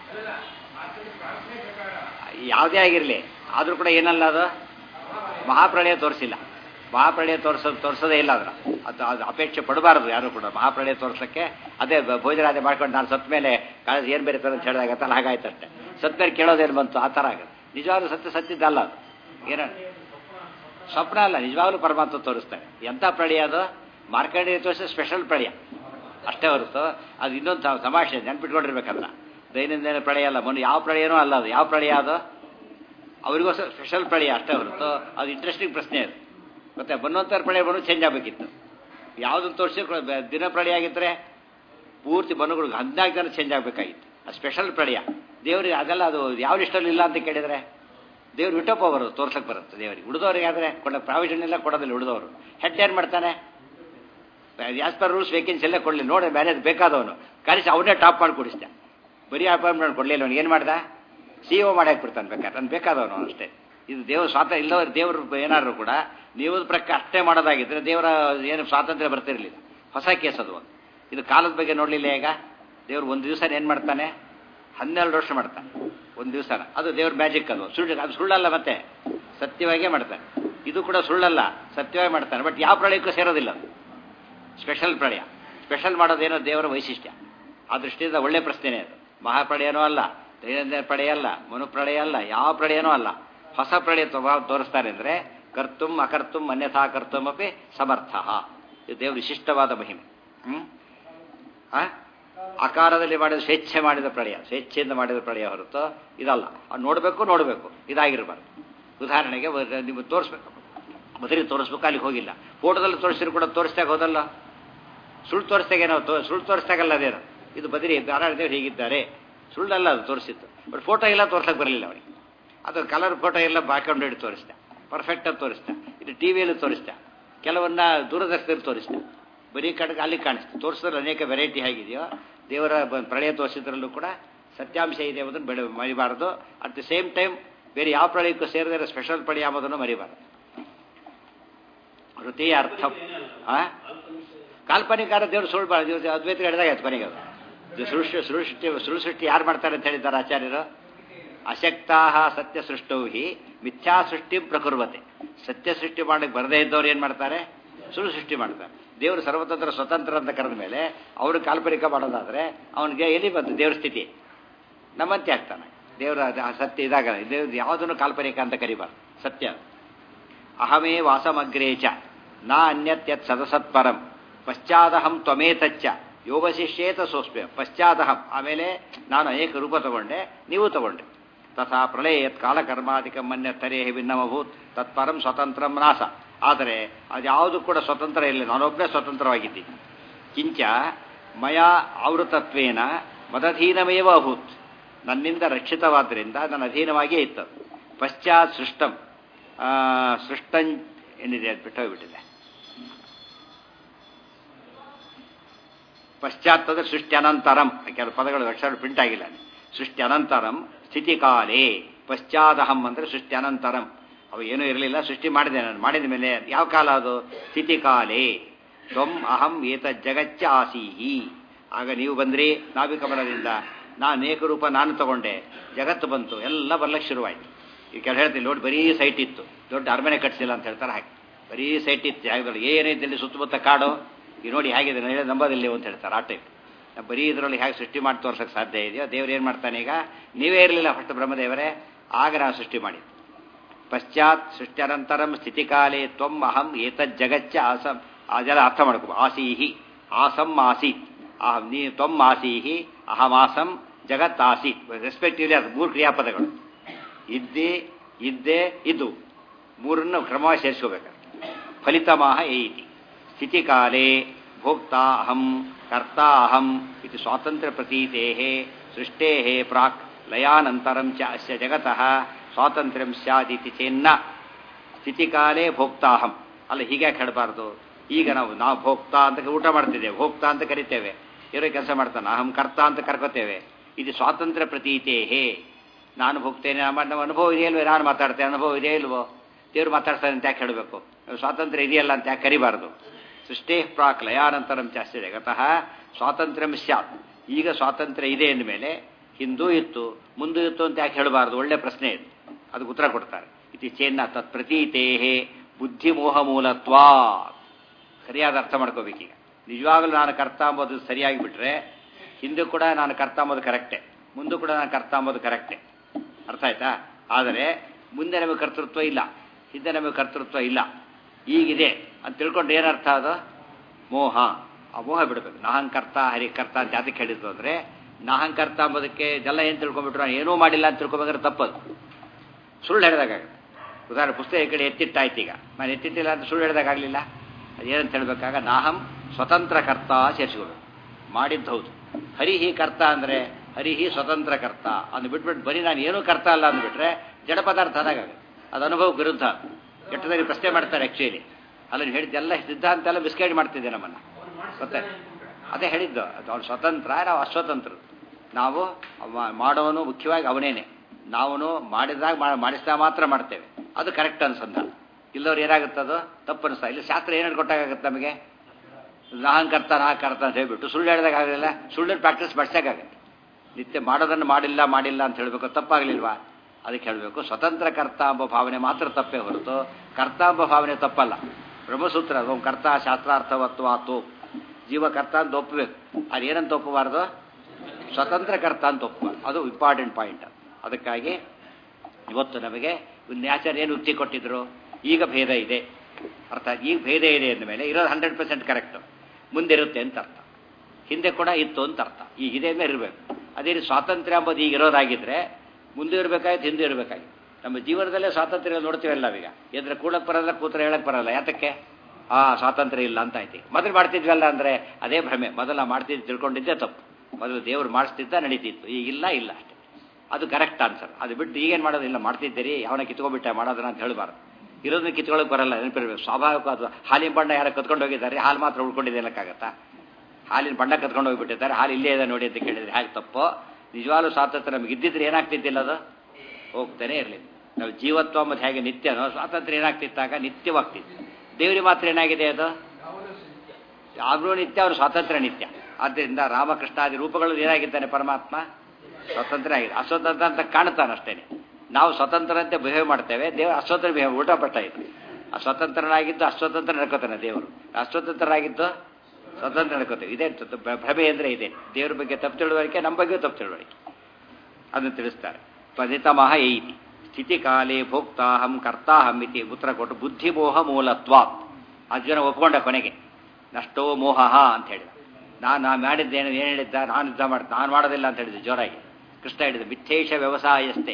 ಯಾವುದೇ ಆಗಿರಲಿ ಆದರೂ ಕೂಡ ಏನಲ್ಲ ಅದು ಮಹಾಪ್ರಳಯ ತೋರಿಸಿಲ್ಲ ಮಹಾಪ್ರಳಯ ತೋರಿಸೋದು ತೋರಿಸೋದೇ ಇಲ್ಲ ಅದರ ಅದು ಅದು ಅಪೇಕ್ಷೆ ಪಡಬಾರದು ಯಾರು ಕೂಡ ಮಹಾಪ್ರಳಯ ತೋರ್ಸೋಕ್ಕೆ ಅದೇ ಬ- ಭೋಜನಾದಿ ಮಾಡ್ಕೊಂಡು ನಾನು ಸತ್ತ ಮೇಲೆ ಕಾಲೇಜ್ ಏನು ಬೇರೆ ಅಂತ ಹೇಳಿದಾಗತ್ತಲ್ಲ ಹಾಗಾಯ್ತು ಅಷ್ಟೇ ಸತ್ತ ಮೇಲೆ ಕೇಳೋದೇನು ಬಂತು ಆ ಥರ ಆಗುತ್ತೆ ನಿಜವಾಗ್ಲೂ ಸತ್ಯ ಸತ್ತಿದ್ದಲ್ಲ ಅದು ಏನ ಸ್ವಪ್ನ ಅಲ್ಲ ನಿಜವಾಗ್ಲೂ ಪರಮಾತ್ಮ ತೋರಿಸ್ತಾರೆ ಎಂಥ ಪ್ರಳಯ ಅದು ಮಾರ್ಕಂಡೇಯ ತೋರಿಸೋ ಸ್ಪೆಷಲ್ ಪ್ರಳಯ ಅಷ್ಟೇ ಹೊರತು ಅದು ಇನ್ನೊಂದು ತ- ತಮಾಷೆ ನೆನ್ಪಿಟ್ಕೊಂಡಿರ್ಬೇಕಂದ್ರ ದೈನಂದಿನ ಪ್ರಳಯ ಅಲ್ಲ ಮೊನ್ನೆ ಯಾವ ಪ್ರಳಯನೂ ಅಲ್ಲ ಅದು ಯಾವ ಪ್ರಳಯ ಅದು ಅವರಿಗೋಸ್ಕರ ಸ್ಪೆಷಲ್ ಪ್ರಳಯ ಅಷ್ಟೇ ಹೊರತು ಅದು ಇಂಟ್ರೆಸ್ಟಿಂಗ್ ಪ್ರಶ್ನೆ ಅದು ಮತ್ತೆ ಬನ್ನೋತ್ತರ ಪ್ರಳಯ ಬಂದು ಚೇಂಜ್ ಆಗಬೇಕಿತ್ತು ಯಾವುದನ್ನು ತೋರಿಸಿ ದಿನ ಪ್ರಳಯ ಆಗಿದ್ದರೆ ಪೂರ್ತಿ ಬನ್ನುಗಳಿಗೆ ಹದಿನಾಲ್ಕು ಜನ ಚೇಂಜ್ ಆಗಬೇಕಾಗಿತ್ತು ಅದು ಸ್ಪೆಷಲ್ ಪ್ರಳಯ ದೇವರಿಗೆ ಅದೆಲ್ಲ ಅದು ಯಾವ ಲಿಸ್ಟಲ್ಲಿ ಇಲ್ಲ ಅಂತ ಕೇಳಿದರೆ ದೇವ್ರು ವಿಟೋಪ ಬರೋದು ತೋರ್ಸಕ್ಕೆ ಬರುತ್ತೆ ದೇವರಿಗೆ ಉಳಿದವ್ರಿಗೆ ಆದರೆ ಕೊಡ ಪ್ರಾವಿಷನ್ ಎಲ್ಲ ಕೊಡೋದಿಲ್ಲ ಉಳಿದವರು ಹೆಡ್ ಏನು ಮಾಡ್ತಾನೆ ಆಸ್ ಪರ್ ರೂಲ್ಸ್ ವೇಕೆನ್ಸಿ ಎಲ್ಲ ಕೊಡಲಿ ನೋಡಿ ಮ್ಯಾನೇಜ್ ಬೇಕಾದವನು ಕಳಿಸಿ ಅವನೇ ಟಾಪ್ ಮಾಡಿ ಕೊಡಿಸ್ದೆ ಬರೀ ಅಪಾಯಿಂಟ್ಮೆಂಟ್ ಕೊಡಲಿಲ್ಲ ಅವನು ಏನು ಮಾಡ್ದ ಸಿ ಒ ಮಾಡಕ್ಕೆ ಬಿಡ್ತಾನೆ ಬೇಕಾದ್ರೆ ನಾನು ಬೇಕಾದವನು ಅವ್ನು ಅಷ್ಟೇ ಇದು ದೇವ್ರ ಸ್ವಾತಂತ್ರ್ಯ ಇಲ್ಲವರು ದೇವರು ಏನಾದ್ರು ಕೂಡ ನೀವು ಪ್ರಕಾರ ಅಷ್ಟೇ ಮಾಡೋದಾಗಿದ್ದರೆ ದೇವರ ಏನು ಸ್ವಾತಂತ್ರ್ಯ ಬರ್ತಿರಲಿಲ್ಲ ಹೊಸ ಕೇಸ್ ಅದು ಒಂದು ಇದು ಕಾಲದ ಬಗ್ಗೆ ನೋಡಲಿಲ್ಲ ಈಗ ದೇವ್ರು ಒಂದು ದಿವಸ ಏನು ಮಾಡ್ತಾನೆ ಹನ್ನೆರಡು ವರ್ಷ ಮಾಡ್ತಾನೆ ಒಂದು ದಿವಸನ ಅದು ದೇವ್ರ ಮ್ಯಾಜಿಕ್ ಅದು ಸುಳ್ಳು ಅದು ಸುಳ್ಳಲ್ಲ ಮತ್ತೆ ಸತ್ಯವಾಗೇ ಮಾಡ್ತಾನೆ ಇದು ಕೂಡ ಸುಳ್ಳಲ್ಲ ಸತ್ಯವಾಗಿ ಮಾಡ್ತಾನೆ ಬಟ್ ಯಾವ ಪ್ರಳಯಕ್ಕೂ ಸೇರೋದಿಲ್ಲ ಅದು ಸ್ಪೆಷಲ್ ಪ್ರಳಯ ಸ್ಪೆಷಲ್ ಮಾಡೋದೇನೋ ದೇವರ ವೈಶಿಷ್ಟ್ಯ ಆ ದೃಷ್ಟಿಯಿಂದ ಒಳ್ಳೆ ಪ್ರಶ್ನೆನೇ ಅದು ಮಹಾಪ್ರಳಯನೂ ಅಲ್ಲ ದೈನಂದಿನ ಪ್ರಳಯ ಅಲ್ಲ ಮನುಪ್ರಳಯ ಅಲ್ಲ ಯಾವ ಪ್ರಳಯನೂ ಅಲ್ಲ ಹೊಸ ಪ್ರಳಯ ಸ್ವಭಾವ ತೋರಿಸ್ತಾರೆ ಅಂದರೆ ಕರ್ತುಂ ಅಕರ್ತುಂ ಅನ್ಯಥಾ ಕರ್ತುಂ ಅಪಿ ಸಮರ್ಥ ಇದು ದೇವ್ರ ವಿಶಿಷ್ಟವಾದ ಮಹಿಮೆ ಹ್ಮ್ ಆ? ಆಕಾರದಲ್ಲಿ ಮಾಡಿದ ಸ್ವೇಚ್ಛೆ ಮಾಡಿದ ಪ್ರಳಯ ಸ್ವೇಚ್ಛೆಯಿಂದ ಮಾಡಿದ ಪ್ರಳಯ ಹೊರತು ಇದಲ್ಲ ಅದು ನೋಡಬೇಕು ನೋಡಬೇಕು ಇದಾಗಿರಬಾರ್ದು ಉದಾಹರಣೆಗೆ ವ- ನೀವು ತೋರಿಸ್ಬೇಕು ಮೊದಲಿಗೆ ತೋರಿಸ್ಬೇಕು ಅಲ್ಲಿಗೆ ಹೋಗಿಲ್ಲ ಫೋಟೋದಲ್ಲಿ ತೋರಿಸಿದ್ರು ಕೂಡ ತೋರಿಸ್ದಾಗ ಹೋದಲ್ಲ ಸುಳ್ಳು ತೋರಿಸ್ದಾಗ ಏನೋ ತೋ ಸುಳ್ಳು ತೋರಿಸ್ದಾಗಲ್ಲ ಅದೇನು ಇದು ಬದಲಿ ನಾರಾಯಣ ದೇವರು ಹೀಗಿದ್ದಾರೆ ಸುಳ್ಳಲ್ಲ ಅದು ತೋರಿಸಿತ್ತು ಬಟ್ ಫೋಟೋ ಎಲ್ಲ ತೋರ್ಸಕ್ಕೆ ಬರಲಿಲ್ಲ ಅವನಿಗೆ ಅದು ಕಲರ್ ಫೋಟೋ ಎಲ್ಲ ಬಾಕೊಂಡು ಹಿಡಿದು ತೋರಿಸ್ದೆ ಪರ್ಫೆಕ್ಟಾಗಿ ತೋರಿಸ್ದೆ ಇದು ಟಿ ವಿಯಲ್ಲಿ ತೋರಿಸ್ದೆ ಕೆಲವನ್ನ ದೂರದರ್ಶನದಲ್ಲಿ ತೋರಿಸ್ದೆ ಬರೀ ಕಡೆಗೆ ಅಲ್ಲಿ ಕಾಣಿಸ್ತು ತೋರಿಸಿದ್ರೆ ಅನೇಕ ವೆರೈಟಿ ಹೇಗಿದೆಯೋ ದೇವರ ಬ- ಪ್ರಳಯ ತೋರಿಸಿದ್ರಲ್ಲೂ ಕೂಡ ಸತ್ಯಾಂಶ ಇದೆ ಎಂಬುದನ್ನು ಬೆಳೆ ಮರಿಬಾರ್ದು ಅಟ್ ದಿ ಸೇಮ್ ಟೈಮ್ ಬೇರೆ ಯಾವ ಪ್ರಳಯಕ್ಕೂ ಸೇರಿದರೆ ಸ್ಪೆಷಲ್ ಪ್ರಳಯ ಎಂಬುದನ್ನು ಮರಿಬಾರ್ದು ವೃತ್ತಿಯ ಅರ್ಥ ಆ? ಕಾಲ್ಪನಿಕಾರ ದೇವರು ಸುಳ್ಬಾರ್ದು ದೇವ್ರು ಅದ್ವೈತ ಹೇಳಿದಾಗ ಆಯ್ತು ಕೊನೆಗೆ ಅದು ಇದು ಸೃಷ್ಟಿ ಸೃಷ್ಟಿ ಸುಳ್ಳು ಸೃಷ್ಟಿ ಯಾರು ಮಾಡ್ತಾರೆ ಅಂತ ಹೇಳಿದ್ದಾರೆ ಆಚಾರ್ಯರು ಅಶಕ್ತಾ ಸತ್ಯ ಸೃಷ್ಟೌ ಹಿ ಮಿಥ್ಯಾ ಸೃಷ್ಟಿ ಪ್ರಕುರ್ವತೆ ಸತ್ಯ ಸೃಷ್ಟಿ ಮಾಡಕ್ಕೆ ಬರದೇ ಇದ್ದವ್ರು ಏನು ಮಾಡ್ತಾರೆ ಸುಳ್ಳು ಸೃಷ್ಟಿ ಮಾಡ್ತಾರೆ ದೇವರು ಸರ್ವತಂತ್ರ ಸ್ವತಂತ್ರ ಅಂತ ಕರೆದ ಮೇಲೆ ಅವರು ಕಾಲ್ಪನಿಕ ಮಾಡೋದಾದ್ರೆ ಅವನಿಗೆ ಎಲ್ಲಿ ಬಂತು ದೇವ್ರ ಸ್ಥಿತಿ ನಮ್ಮಂತೆ ಆಗ್ತಾನೆ ದೇವರ ಅದು ಆ ಸತ್ಯ ಇದಾಗಲ್ಲ ದೇವ್ರು ಯಾವುದನ್ನು ಕಾಲ್ಪನಿಕ ಅಂತ ಕರಿಬಾರ್ದು ಸತ್ಯ ಅದು. ಅಹಮೇ ವಾಸಮಗ್ರೇ ಚ ನಾ ಅನ್ಯತ್ಯತ್ ಸದಸತ್ಪರಂ ಪಶ್ಚಾದಹಂ ತ್ವಮೇತಚ್ಚ ಯೋಗಶಿಷ್ಯೇತ ಸೋಸ್ಮ್ಯ ಪಶ್ಚಾದಹಂ ಆಮೇಲೆ ನಾನು ಅನೇಕ ರೂಪ ತಗೊಂಡೆ ನೀವು ತಗೊಂಡೆ ತಥಾ ಪ್ರಳಯ ಯತ್ ಕಾಲಕರ್ಮಾಧಿಕ ಮನ್ಯ ತರೇ ಭಿನ್ನಮಭೂತ್ ತತ್ಪರಂ ಸ್ವತಂತ್ರಂ ನಾಸ ಆದರೆ ಅದ್ಯಾವುದು ಕೂಡ ಸ್ವತಂತ್ರ ಇಲ್ಲ ನಾನೊಬ್ಬನೇ ಸ್ವತಂತ್ರವಾಗಿದ್ದೀನಿ ಕಿಂಚ ಮಯಾ ಆವೃತತ್ವೇನ ಮದಧೀನಮೇವ ಅಭೂತ್ ನನ್ನಿಂದ ರಕ್ಷಿತವಾದ್ದರಿಂದ ನನ್ನ ಅಧೀನವಾಗಿಯೇ ಇತ್ತು ಪಶ್ಚಾತ್ ಸೃಷ್ಟಂ ಆ, ಸೃಷ್ಟಂ ಏನಿದೆ ಅದು ಬಿಟ್ಟು ಹೋಗ್ಬಿಟ್ಟಿದೆ ಪಶ್ಚಾತ್ ಅಂದ್ರೆ ಸೃಷ್ಟಿ ಅನಂತರಂ ಕೆಲವು ಪದಗಳು ಅಕ್ಷರ ಪ್ರಿಂಟ್ ಆಗಿಲ್ಲ ಅಲ್ಲಿ. ಸೃಷ್ಟಿ ಅನಂತರಂ ಸ್ಥಿತಿಕಾಲೇ ಪಶ್ಚಾದಹಂ ಅಂದ್ರೆ ಸೃಷ್ಟಿ ಅನಂತರಂ ಅವು ಏನೂ ಇರಲಿಲ್ಲ ಸೃಷ್ಟಿ ಮಾಡಿದೆ ನಾನು ಮಾಡಿದ ಮೇಲೆ ಯಾವ ಕಾಲ ಅದು ಸ್ಥಿತಿಕಾಲೇ ತ್ವಂ ಅಹಂ ಏತ ಜಗಚ್ಚ ಆಸೀಹಿ ಆಗ ನೀವು ಬಂದ್ರಿ ನಾಭಿಕಮಲದಿಂದ ನಾ ಅನೇಕ ರೂಪ ನಾನು ತಗೊಂಡೆ ಜಗತ್ತು ಬಂತು ಎಲ್ಲ ಬರ್ಲಕ್ಕೆ ಶುರುವಾಯಿತು ಈಗ ಕೆಲ ಹೇಳ್ತೀನಿ ನೋಡಿ ಬರೀ ಸೈಟ್ ಇತ್ತು ದೊಡ್ಡ ಅರಮನೆ ಕಟ್ಸಿಲ್ಲ ಅಂತ ಹೇಳ್ತಾರೆ ಹಾಗೆ ಬರೀ ಸೈಟ್ ಇತ್ತು ಜಾಗದಲ್ಲಿ ಏನಿದ್ದಲ್ಲಿ ಸುತ್ತಮುತ್ತ ಕಾಡು ಈಗ ನೋಡಿ ಹೇಗಿದೆ ನಾನು ಹೇಳಿ ನಂಬೋದಿಲ್ಲ ಅಂತ ಹೇಳ್ತಾರೆ ಆ ಟೈಪ್ ನಾವು ಬರೀ ಇದರಲ್ಲಿ ಹೇಗೆ ಸೃಷ್ಟಿ ಮಾಡಿ ತೋರ್ಸಕ್ಕೆ ಸಾಧ್ಯ ಇದೆಯೋ ದೇವ್ರು ಏನು ಮಾಡ್ತಾನೆ ಈಗ ನೀವೇ ಇರಲಿಲ್ಲ ಫಸ್ಟ್ ಬ್ರಹ್ಮದೇವರೇ ಆಗ ನಾನು ಸೃಷ್ಟಿ ಮಾಡಿದ್ದು ಪಶ್ಚಾತ್ ಸೃಷ್ಟ್ಯನಂತರಂ ಸ್ಥಿತಿಕಾಲೇ ತ್ವಂ ಅಹಂ ಏತದ್ ಜಗಚ್ಚ ಆಸಂ ಅದೆಲ್ಲ ಅರ್ಥ ಮಾಡ್ಕೋ ಆಸೀಹಿ ಆಸಂ ಆಸೀತ್ ಆ ನೀ ತ್ವಂ ಆಸೀಹಿ ಅಹಂ ಆಸಂ ಜಗತ್ ಆಸೀತ್ ರೆಸ್ಪೆಕ್ಟಿವ್ಲಿ ಅದು ಮೂರು ಕ್ರಿಯಾಪದಗಳು ಇದ್ದೆ ಇದ್ದೆ ಇದು ಮೂರನ್ನು ಕ್ರಮವಾಗಿ ಸೇರಿಸ್ಕೋಬೇಕು ಫಲಿತಮಾಹ ಏತಿ ಸ್ಥಿತಿಕಾಲೇ ಭೋಕ್ತಾ ಅಹಂ ಕರ್ತಾ ಅಹಂ ಇದು ಸ್ವಾತಂತ್ರ್ಯ ಪ್ರತೀತೆ ಸೃಷ್ಟೇ ಪ್ರಾಕ್ ಲಯಾನಂತರಂ ಚ ಅಸ್ಯ ಜಗತಃ ಸ್ವಾತಂತ್ರ್ಯಂ ಸ್ಯಾದಿತಿ ಚೇನ್ನ ಸ್ಥಿತಿಕಾಲೇ ಭೋಕ್ತಾಹಂ ಅಲ್ಲ ಹೀಗೆ ಹೇಳಬಾರ್ದು ಈಗ ನಾವು ನಾವು ಭೋಕ್ತಾ ಅಂತ ಊಟ ಮಾಡ್ತಿದ್ದೇವೆ ಭೋಕ್ತಾ ಅಂತ ಕರಿತೇವೆ ಇರೋ ಕೆಲಸ ಮಾಡ್ತಾನೆ ಅಹಂ ಕರ್ತ ಅಂತ ಕರ್ಕೋತೇವೆ ಇದು ಸ್ವಾತಂತ್ರ್ಯ ಪ್ರತೀತೆ ಹೇ ನಾನು ಹೋಗ್ತೇನೆ ನಮ್ಮ ಅನುಭವ ಇದೆಯೇ ಇಲ್ವೋ ನಾನು ಮಾತಾಡ್ತೇನೆ ಅನುಭವ ಇದೆಯೇ ಇಲ್ವೋ ದೇವ್ರು ಮಾತಾಡ್ತಾನೆ ಅಂತ ಯಾಕೆ ಹೇಳಬೇಕು ಸ್ವಾತಂತ್ರ್ಯ ಇದೆಯಲ್ಲ ಅಂತ ಯಾಕೆ ಕರಿಬಾರ್ದು ಸೃಷ್ಟೇ ಪ್ರಾಕ್ ಲಯಾನಂತರಂ ಚಾಸ್ತಿ ಜಗತಃ ಸ್ವಾತಂತ್ರ್ಯಂ ಸ್ಯಾತ್ ಈಗ ಸ್ವಾತಂತ್ರ್ಯ ಇದೆ ಅಂದಮೇಲೆ ಹಿಂದೂ ಇತ್ತು ಮುಂದೂ ಇತ್ತು ಅಂತ ಯಾಕೆ ಹೇಳಬಾರ್ದು ಒಳ್ಳೆ ಪ್ರಶ್ನೆ ಇದು ಅದಕ್ಕೆ ಉತ್ತರ ಕೊಡ್ತಾರೆ ಇತಿ ಚೇನ್ನ ತತ್ ಪ್ರತೀತೇಹೇ ಬುದ್ಧಿಮೋಹ ಮೂಲತ್ವಾ ಸರಿಯಾದ ಅರ್ಥ ಮಾಡ್ಕೋಬೇಕೀಗ ನಿಜವಾಗಲೂ ನಾನು ಕರ್ತ ಅಂಬೋದು ಸರಿಯಾಗಿ ಬಿಟ್ರೆ ಹಿಂದೆ ಕೂಡ ನಾನು ಕರ್ತ ಅಂಬೋದು ಕರೆಕ್ಟೆ ಮುಂದೆ ಕೂಡ ನಾನು ಕರ್ತ ಅಂಬೋದು ಕರೆಕ್ಟೆ ಅರ್ಥ ಆಯ್ತಾ ಆದರೆ ಮುಂದೆ ನಮಗೆ ಕರ್ತೃತ್ವ ಇಲ್ಲ ಹಿಂದೆ ನಮಗೆ ಕರ್ತೃತ್ವ ಇಲ್ಲ ಈಗಿದೆ ಅಂತ ತಿಳ್ಕೊಂಡು ಏನರ್ಥ ಅದು ಮೋಹ ಆ ಮೋಹ ಬಿಡಬೇಕು ನಾಹಂಕರ್ತ ಹರಿಕರ್ತ ಅಂತ ಯಾತಕ್ಕೆ ಹೇಳಿದ್ದು ಅಂದರೆ ನಾಹಂಕರ್ತ ಅಂಬೋದಕ್ಕೆ ಇದೆಲ್ಲ ಏನು ತಿಳ್ಕೊಂಡ್ಬಿಟ್ರು ನಾನು ಏನೂ ಮಾಡಿಲ್ಲ ಅಂತ ತಿಳ್ಕೊಬೇಕಾದ್ರೆ ತಪ್ಪದು ಸುಳ್ಳು ಹೇಳಿದಾಗುತ್ತೆ ಉದಾಹರಣೆ ಪುಸ್ತಕ ಈ ಕಡೆ ಎತ್ತಿಟ್ಟಾಯ್ತು ಈಗ ನಾನು ಎತ್ತಿಟ್ಟಿಲ್ಲ ಅಂತ ಸುಳ್ಳು ಹೇಳಿದಾಗಲಿಲ್ಲ ಅದೇನಂತ ಹೇಳಬೇಕಾಗ ನಾಹಂ ಸ್ವತಂತ್ರ ಕರ್ತ ಸೇರಿಸ್ಕೋಬೇಕು ಮಾಡಿದ್ದು ಹೌದು ಹರಿಹಿ ಕರ್ತ ಅಂದರೆ ಹರಿಹಿ ಸ್ವತಂತ್ರ ಕರ್ತ ಅಂದು ಬಿಟ್ಬಿಟ್ಟು ಬರೀ ನಾನು ಏನೂ ಕರ್ತ ಅಲ್ಲ ಅಂದ್ಬಿಟ್ರೆ ಜಡ ಪದಾರ್ಥ ಆದಾಗುತ್ತೆ ಅದು ಅನುಭವ ವಿರುದ್ಧ ಕೆಟ್ಟದಾಗಿ ಪ್ರಶ್ನೆ ಮಾಡ್ತಾರೆ ಆ್ಯಕ್ಚುಲಿ ಅಲ್ಲಿ ಹೇಳಿದ್ದೆಲ್ಲ ಸಿದ್ಧಾಂತ ಎಲ್ಲ ಮಿಸ್ಗೈಡ್ ಮಾಡ್ತಿದ್ದೆ ನಮ್ಮನ್ನು ಗೊತ್ತೇ ಅದೇ ಹೇಳಿದ್ದು ಅದು ಅವ್ನು ಸ್ವತಂತ್ರ ನಾವು ಅಸ್ವತಂತ್ರ ನಾವು ಅವ- ಮಾಡೋನು ಮುಖ್ಯವಾಗಿ ಅವನೇನೆ ನಾವು ಮಾಡಿದಾಗ ಮಾ- ಮಾಡಿಸಿದಾಗ ಮಾತ್ರ ಮಾಡ್ತೇವೆ ಅದು ಕರೆಕ್ಟ್ ಅನ್ಸಂದ ಇಲ್ಲವ್ರು ಏನಾಗುತ್ತೆ ಅದು ತಪ್ಪು ಅನಿಸ್ತಾ ಇಲ್ಲಿ ಶಾಸ್ತ್ರ ಏನು ಹೇಳ್ಕೊಟ್ಟಾಗತ್ತೆ ನಮಗೆ ನಾಹಂಕರ್ತ ನಾಹಕರ್ತ ಅಂತ ಹೇಳ್ಬಿಟ್ಟು ಸುಳ್ಳು ಹೇಳಿದಾಗ ಆಗಲಿಲ್ಲ ಸುಳ್ಳು ಪ್ರಾಕ್ಟೀಸ್ ಮಾಡಿಸೋಕ್ಕಾಗತ್ತೆ ನಿತ್ಯ ಮಾಡೋದನ್ನು ಮಾಡಿಲ್ಲ ಮಾಡಿಲ್ಲ ಅಂತ ಹೇಳಬೇಕು ತಪ್ಪಾಗಲಿಲ್ವಾ ಅದಕ್ಕೆ ಹೇಳಬೇಕು ಸ್ವತಂತ್ರ ಕರ್ತ ಎಂಬ ಭಾವನೆ ಮಾತ್ರ ತಪ್ಪೇ ಹೊರತು ಕರ್ತ ಎಂಬ ಭಾವನೆ ತಪ್ಪಲ್ಲ ಬ್ರಹ್ಮಸೂತ್ರ ಅದು ಕರ್ತ ಶಾಸ್ತ್ರಾರ್ಥವತ್ವಾತು ಜೀವಕರ್ತ ಅಂತ ಒಪ್ಪಬೇಕು ಅದೇನಂತ ಒಪ್ಪಬಾರ್ದು ಸ್ವತಂತ್ರ ಕರ್ತ ಅಂತ ಒಪ್ಪುವ ಅದು ಇಂಪಾರ್ಟೆಂಟ್ ಪಾಯಿಂಟ್ ಅದಕ್ಕಾಗಿ ಇವತ್ತು ನಮಗೆ ಆಚಾರ್ಯ ಏನು ಉತ್ತಿ ಕೊಟ್ಟಿದ್ರು ಈಗ ಭೇದ ಇದೆ ಅರ್ಥಾತ್ ಈಗ ಭೇದ ಇದೆ ಅಂದಮೇಲೆ ಇರೋದು ಹಂಡ್ರೆಡ್ ಪರ್ಸೆಂಟ್ ಕರೆಕ್ಟು ಮುಂದೆ ಇರುತ್ತೆ ಅಂತ ಅರ್ಥ ಹಿಂದೆ ಕೂಡ ಇತ್ತು ಅಂತ ಅರ್ಥ ಈಗ ಇದೆ ಮೇಲೆ ಇರಬೇಕು ಅದೇ ರೀತಿ ಸ್ವಾತಂತ್ರ್ಯ ಎಂಬುದು ಈಗ ಇರೋದಾಗಿದ್ದರೆ ಮುಂದೆ ಇರಬೇಕಾಗಿತ್ತು ಹಿಂದೆ ಇರಬೇಕಾಗಿತ್ತು ನಮ್ಮ ಜೀವನದಲ್ಲೇ ಸ್ವಾತಂತ್ರ್ಯ ನೋಡ್ತೀವಲ್ಲ ನಾವೀಗ ಎದ್ರೆ ಕೂಡಕ್ಕೆ ಬರಲ್ಲ ಕೂತ್ರೆ ಹೇಳಕ್ಕೆ ಬರಲ್ಲ ಯಾತಕ್ಕೆ ಆ ಸ್ವಾತಂತ್ರ್ಯ ಇಲ್ಲ ಅಂತ ಆಯ್ತು ಮೊದಲು ಮಾಡ್ತಿದ್ವಲ್ಲ ಅಂದರೆ ಅದೇ ಭ್ರಮೆ ಮೊದಲು ನಾವು ಮಾಡ್ತಿದ್ದು ತಿಳ್ಕೊಂಡಿದ್ದೇ ತಪ್ಪು ಮೊದಲು ದೇವರು ಮಾಡಿಸ್ತಿದ್ದ ನಡೀತಿತ್ತು ಈಗಿಲ್ಲ ಇಲ್ಲ ಅಷ್ಟೇ ಅದು ಕರೆಕ್ಟ್ ಆನ್ಸರ್ ಅದು ಬಿಟ್ಟು ಈಗೇನು ಮಾಡೋದಿಲ್ಲ ಮಾಡ್ತಿದ್ದೀರಿ ಅವನ ಕಿತ್ಕೊಂಡ್ಬಿಟ್ಟ ಮಾಡೋದನ್ನ ಅಂತ ಹೇಳಬಾರ್ದು ಇರೋದನ್ನ ಕಿತ್ಕೊಳ್ಳೋಕೆ ಬರಲ್ಲ ನೆನಪಿರ್ಬೇಕು ಸ್ವಾಭಾವಿಕ ಅದು ಹಾಲಿನ ಬಣ್ಣ ಯಾರೋ ಕತ್ಕೊಂಡು ಹೋಗಿದ್ದಾರೆ ಹಾಲು ಮಾತ್ರ ಉಳ್ಕೊಂಡಿದೆ ಅನ್ನಕ್ಕಾಗತ್ತಾ ಹಾಲಿನ ಬಣ್ಣ ಕತ್ಕೊಂಡು ಹೋಗಿಬಿಟ್ಟಿದ್ದಾರೆ ಹಾಲು ಇಲ್ಲೇ ಇದೆ ನೋಡಿ ಅಂತ ಕೇಳಿದ್ರೆ ಹೇಗೆ ತಪ್ಪೋ ನಿಜವಾಗ್ಲೂ ಸ್ವಾತಂತ್ರ್ಯ ನಮ್ಗೆ ಇದ್ದಿದ್ರೆ ಏನಾಗ್ತಿದ್ದಿಲ್ಲ ಅದು ಹೋಗ್ತಾನೆ ಇರಲಿಲ್ಲ ನಾವು ಜೀವತ್ವ ಮತ್ತು ಹೇಗೆ ನಿತ್ಯನೋ ಸ್ವಾತಂತ್ರ್ಯ ಏನಾಗ್ತಿತ್ತಾಗ ನಿತ್ಯವಾಗ್ತಿತ್ತು ದೇವರಿಗೆ ಮಾತ್ರ ಏನಾಗಿದೆ ಅದು ಯಾವಾಗಲೂ ನಿತ್ಯ ಅವರು ಸ್ವಾತಂತ್ರ್ಯ ನಿತ್ಯ ಆದ್ದರಿಂದ ರಾಮಕೃಷ್ಣಾದಿ ರೂಪಗಳು ಏನಾಗಿದ್ದಾನೆ ಪರಮಾತ್ಮ ಸ್ವತಂತ್ರ ಆಗಿದೆ ಅಸ್ವತಂತ್ರ ಅಂತ ಕಾಣ್ತಾನಷ್ಟೇನೆ ನಾವು ಸ್ವತಂತ್ರದಂತೆ ಬಿಹೇವ್ ಮಾಡ್ತೇವೆ ದೇವರು ಅಸ್ವತಂತ್ರ ಬಿಹೇವ್ ಊಟ ಪಟ್ಟ ಇದು ಅಸ್ವತಂತ್ರನಾಗಿದ್ದು ಅಸ್ವತಂತ್ರ ನಡ್ಕೋತಾನೆ ದೇವರು ಅಸ್ವತಂತ್ರನಾಗಿದ್ದು ಸ್ವತಂತ್ರ ನಡ್ಕೋತೇವೆ ಇದೇ ಭ್ರಮೆ ಅಂದರೆ ಇದೆ ದೇವ್ರ ಬಗ್ಗೆ ತಪ್ಪು ತಿಳುವಳಿಕೆ ನಮ್ಮ ಬಗ್ಗೆ ತಪ್ಪು ತಿಳುವಳಿಕೆ ಅದನ್ನು ತಿಳಿಸ್ತಾರೆ ಪದಿತಮಃ ಏತಿ ಸ್ಥಿತಿಕಾಲೇ ಭೋಕ್ತಾಹಂ ಕರ್ತಾಹಂ ಇತಿ ಉತ್ತರ ಕೊಟ್ಟು ಬುದ್ಧಿಮೋಹ ಮೂಲತ್ವ ಅರ್ಜುನ ಒಪ್ಕೊಂಡ ಕೊನೆಗೆ ನಷ್ಟೋ ಮೋಹ ಅಂತ ಹೇಳಿದ ನಾನು ನಾ ಮಾಡಿದ್ದೇನು ಏನು ಹೇಳಿದ್ದ ನಾನು ಯುದ್ಧ ಮಾಡಿ ನಾನು ಮಾಡೋದಿಲ್ಲ ಅಂತ ಹೇಳಿದ್ದೆ ಜೋರಾಗಿ ಕೃಷ್ಣ ಹೇಳಿದ ಮಿಥ್ಯೇಶ ವ್ಯವಸಾಯಸ್ಥೆ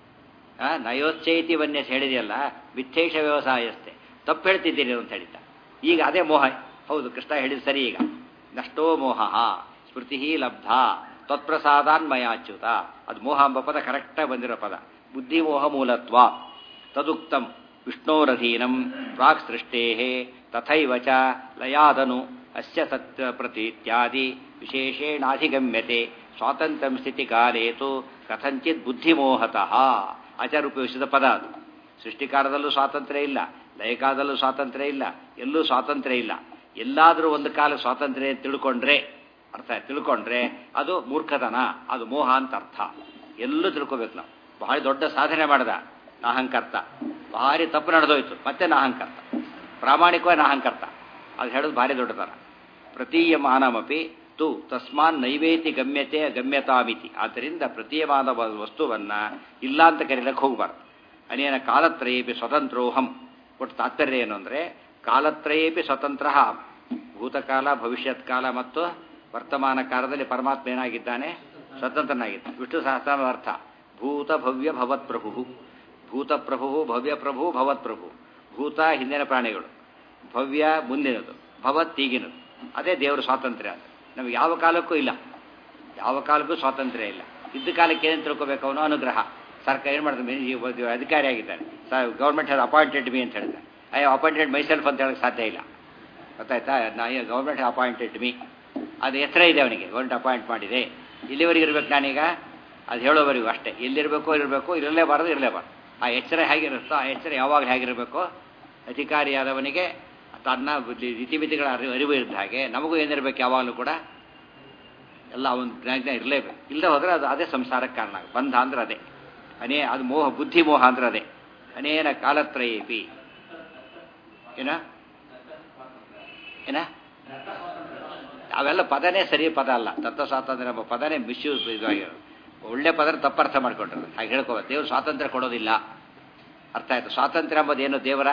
ನಯೋಚ್ಚೈತಿ ವನ್ಯಸ್ ಹೇಳಿದೆಯಲ್ಲ ಮಿಥ್ಯೇಶ ವ್ಯವಸಾಯಸ್ಥೆ ತಪ್ಪು ಹೇಳ್ತಿದ್ದೀನಿ ಅಂತ ಹೇಳಿದ್ದ ಈಗ ಅದೇ ಮೋಹ ಹೌದು ಕೃಷ್ಣ ಹೇಳಿದ ಸರಿ ಈಗ ನಷ್ಟೋ ಮೋಹ ಸ್ಮೃತಿ ಲಬ್ಧ ತತ್ಪ್ರಸಾದಾನ್ಮಯಾಚ್ಯುತ ಅದು ಮೋಹ ಎಂಬ ಪದ ಕರೆಕ್ಟಾಗಿ ಬಂದಿರೋ ಪದ ಬುದ್ಧಿಮೋಹ ಮೂಲತ್ವ ತದುಕ್ತಂ ವಿಷ್ಣೋರಧೀನಂ ಪ್ರಾಕ್ ಸೃಷ್ಟೇ ತಥೈವ ಚ ಲಯಾದನು ಅಸ್ಯ ಸತ್ಯ ಪ್ರತೀತ್ಯಾದಿ ವಿಶೇಷೇಣಾಧಿಗಮ್ಯತೆ ಸ್ವಾತಂತ್ರ್ಯಂ ಸ್ಥಿತಿಕಾಲೇತು ಕಥಂಚಿತ್ ಬುದ್ಧಿಮೋಹತಃ ಆಚಾರ ಉಪಯೋಗಿಸಿದ ಪದ ಅದು ಸೃಷ್ಟಿಕಾಲದಲ್ಲೂ ಸ್ವಾತಂತ್ರ್ಯ ಇಲ್ಲ ಲಯಕಾಲದಲ್ಲೂ ಸ್ವಾತಂತ್ರ್ಯ ಇಲ್ಲ ಎಲ್ಲೂ ಸ್ವಾತಂತ್ರ್ಯ ಇಲ್ಲ ಎಲ್ಲಾದರೂ ಒಂದು ಕಾಲ ಸ್ವಾತಂತ್ರ್ಯ ತಿಳ್ಕೊಂಡ್ರೆ ಅರ್ಥ ತಿಳ್ಕೊಂಡ್ರೆ ಅದು ಮೂರ್ಖತನ ಅದು ಮೋಹ ಅಂತ ಅರ್ಥ ಎಲ್ಲೂ ತಿಳ್ಕೊಬೇಕು ನಾವು ಬಹಳ ದೊಡ್ಡ ಸಾಧನೆ ಮಾಡ್ದ ನಾಹಂಕರ್ತ ಭಾರಿ ತಪ್ಪು ನಡೆದೋಯ್ತು ಮತ್ತೆ ನಾಹಂಕರ್ತ ಪ್ರಾಮಾಣಿಕವಾಗಿ ನಾಹಂಕರ್ತ ಅದು ಹೇಳೋದು ಭಾರಿ ದೊಡ್ಡತನ ಪ್ರತೀಯಮಾನಮಪಿ ತು ತಸ್ಮಾನ್ ನೈವೇತಿ ಗಮ್ಯತೆ ಗಮ್ಯತಾಮಿತಿ ಆದ್ದರಿಂದ ಪ್ರತೀಯಮಾನ ವಸ್ತುವನ್ನ ಇಲ್ಲ ಅಂತ ಕರೀಲಕ್ಕೆ ಹೋಗಬಾರ್ದು ಅನೇನ ಕಾಲತ್ರಯೇಪಿ ಸ್ವತಂತ್ರೋಹಂ ಒಟ್ಟು ತಾತ್ಪರ್ಯ ಏನು ಅಂದರೆ ಕಾಲತ್ರಯೇಪಿ ಸ್ವತಂತ್ರ ಭೂತಕಾಲ ಭವಿಷ್ಯತ್ ಕಾಲ ಮತ್ತು ವರ್ತಮಾನ ಕಾಲದಲ್ಲಿ ಪರಮಾತ್ಮ ಏನಾಗಿದ್ದಾನೆ ಸ್ವತಂತ್ರನಾಗಿದ್ದಾನೆ ವಿಷ್ಣು ಸಹಸ್ರಾಮ ಅರ್ಥ ಭೂತ ಭವ್ಯ ಭವತ್ ಪ್ರಭು ಭೂತ ಪ್ರಭು ಭವ್ಯ ಪ್ರಭು ಭವತ್ ಪ್ರಭು ಭೂತ ಹಿಂದಿನ ಪ್ರಾಣಿಗಳು ಭವ್ಯ ಮುಂದಿನದು ಭವತ್ ಈಗಿನದು ಅದೇ ದೇವರ ಸ್ವಾತಂತ್ರ್ಯ ಅಂತ ನಮಗೆ ಯಾವ ಕಾಲಕ್ಕೂ ಇಲ್ಲ ಯಾವ ಕಾಲಕ್ಕೂ ಸ್ವಾತಂತ್ರ್ಯ ಇಲ್ಲ ಇದ್ದ ಕಾಲಕ್ಕೆ ಏನೇನು ತಿಳ್ಕೊಬೇಕು ಅವನು ಅನುಗ್ರಹ ಸರ್ಕಾರ ಏನು ಮಾಡ್ತಾನೆ ಅಧಿಕಾರಿ ಆಗಿದ್ದಾನೆ ಗೌರ್ಮೆಂಟ್ ಹ್ಯಾಸ್ ಅಪಾಯಿಂಟೆಡ್ ಮೀ ಅಂತ ಹೇಳಿದ್ದಾರೆ ಐ ಅಪಾಯಿಂಟೆಡ್ ಮೈಸೆಲ್ಫ್ ಅಂತ ಹೇಳಕ್ಕೆ ಸಾಧ್ಯ ಇಲ್ಲ ಗೊತ್ತಾಯ್ತಾ ನಾ ಗೌರ್ಮೆಂಟ್ ಅಪಾಯಿಂಟೆಡ್ ಮೀ ಅದು ಎತ್ತರ ಇದೆ ಅವನಿಗೆ ಗೌರ್ಮೆಂಟ್ ಅಪಾಯಿಂಟ್ ಮಾಡಿದೆ ಇಲ್ಲಿವರೆಗೆ ಇರ್ಬೇಕು ನಾನೀಗ ಅದು ಹೇಳೋವರೆಗೂ ಅಷ್ಟೇ ಎಲ್ಲಿರಬೇಕೋ ಇರಬೇಕು ಇರಲೇಬಾರದು ಇರಲೇಬಾರ್ದು ಆ ಎಚ್ಚರ ಹೇಗಿರುತ್ತೋ ಆ ಎಚ್ಚರ ಯಾವಾಗ ಹೇಗಿರಬೇಕು ಅಧಿಕಾರಿಯಾದವನಿಗೆ ತನ್ನ ಇತಿಮಿತಿಗಳ ಅರಿವು ಅರಿವು ಇದ್ದ ಹಾಗೆ ನಮಗೂ ಏನಿರಬೇಕು ಯಾವಾಗಲೂ ಕೂಡ ಎಲ್ಲ ಒಂದು ಜ್ಞಾನ ಇರಲೇಬೇಕು ಇಲ್ಲದೆ ಹೋದರೆ ಅದು ಅದೇ ಸಂಸಾರಕ್ಕೆ ಕಾರಣ ಬಂಧ ಅಂದ್ರೆ ಅದೇ ಅನೇ ಅದು ಮೋಹ ಬುದ್ಧಿ ಮೋಹ ಅಂದ್ರೆ ಅದೇ ಅನೇನ ಕಾಲತ್ರಯೇಪಿ ಏನ ಏನ ಅವೆಲ್ಲ ಪದನೇ ಸರಿ ಪದ ಅಲ್ಲ ತತ್ವ ಸ್ವಾತಂತ್ರ್ಯ ಎಂಬ ಪದನೇ ಮಿಸ್ಯೂಸ್ ಇದಾಗಿರೋದು ಒಳ್ಳೆ ಪದ ತಪ್ಪರ್ಥ ಮಾಡ್ಕೊಂಡ್ರು ಹಾಗೆ ಹೇಳ್ಕೋಬೋದು ದೇವರು ಸ್ವಾತಂತ್ರ್ಯ ಕೊಡೋದಿಲ್ಲ ಅರ್ಥ ಆಯ್ತು ಸ್ವಾತಂತ್ರ್ಯ ಎಂಬುದು ಏನು ದೇವರ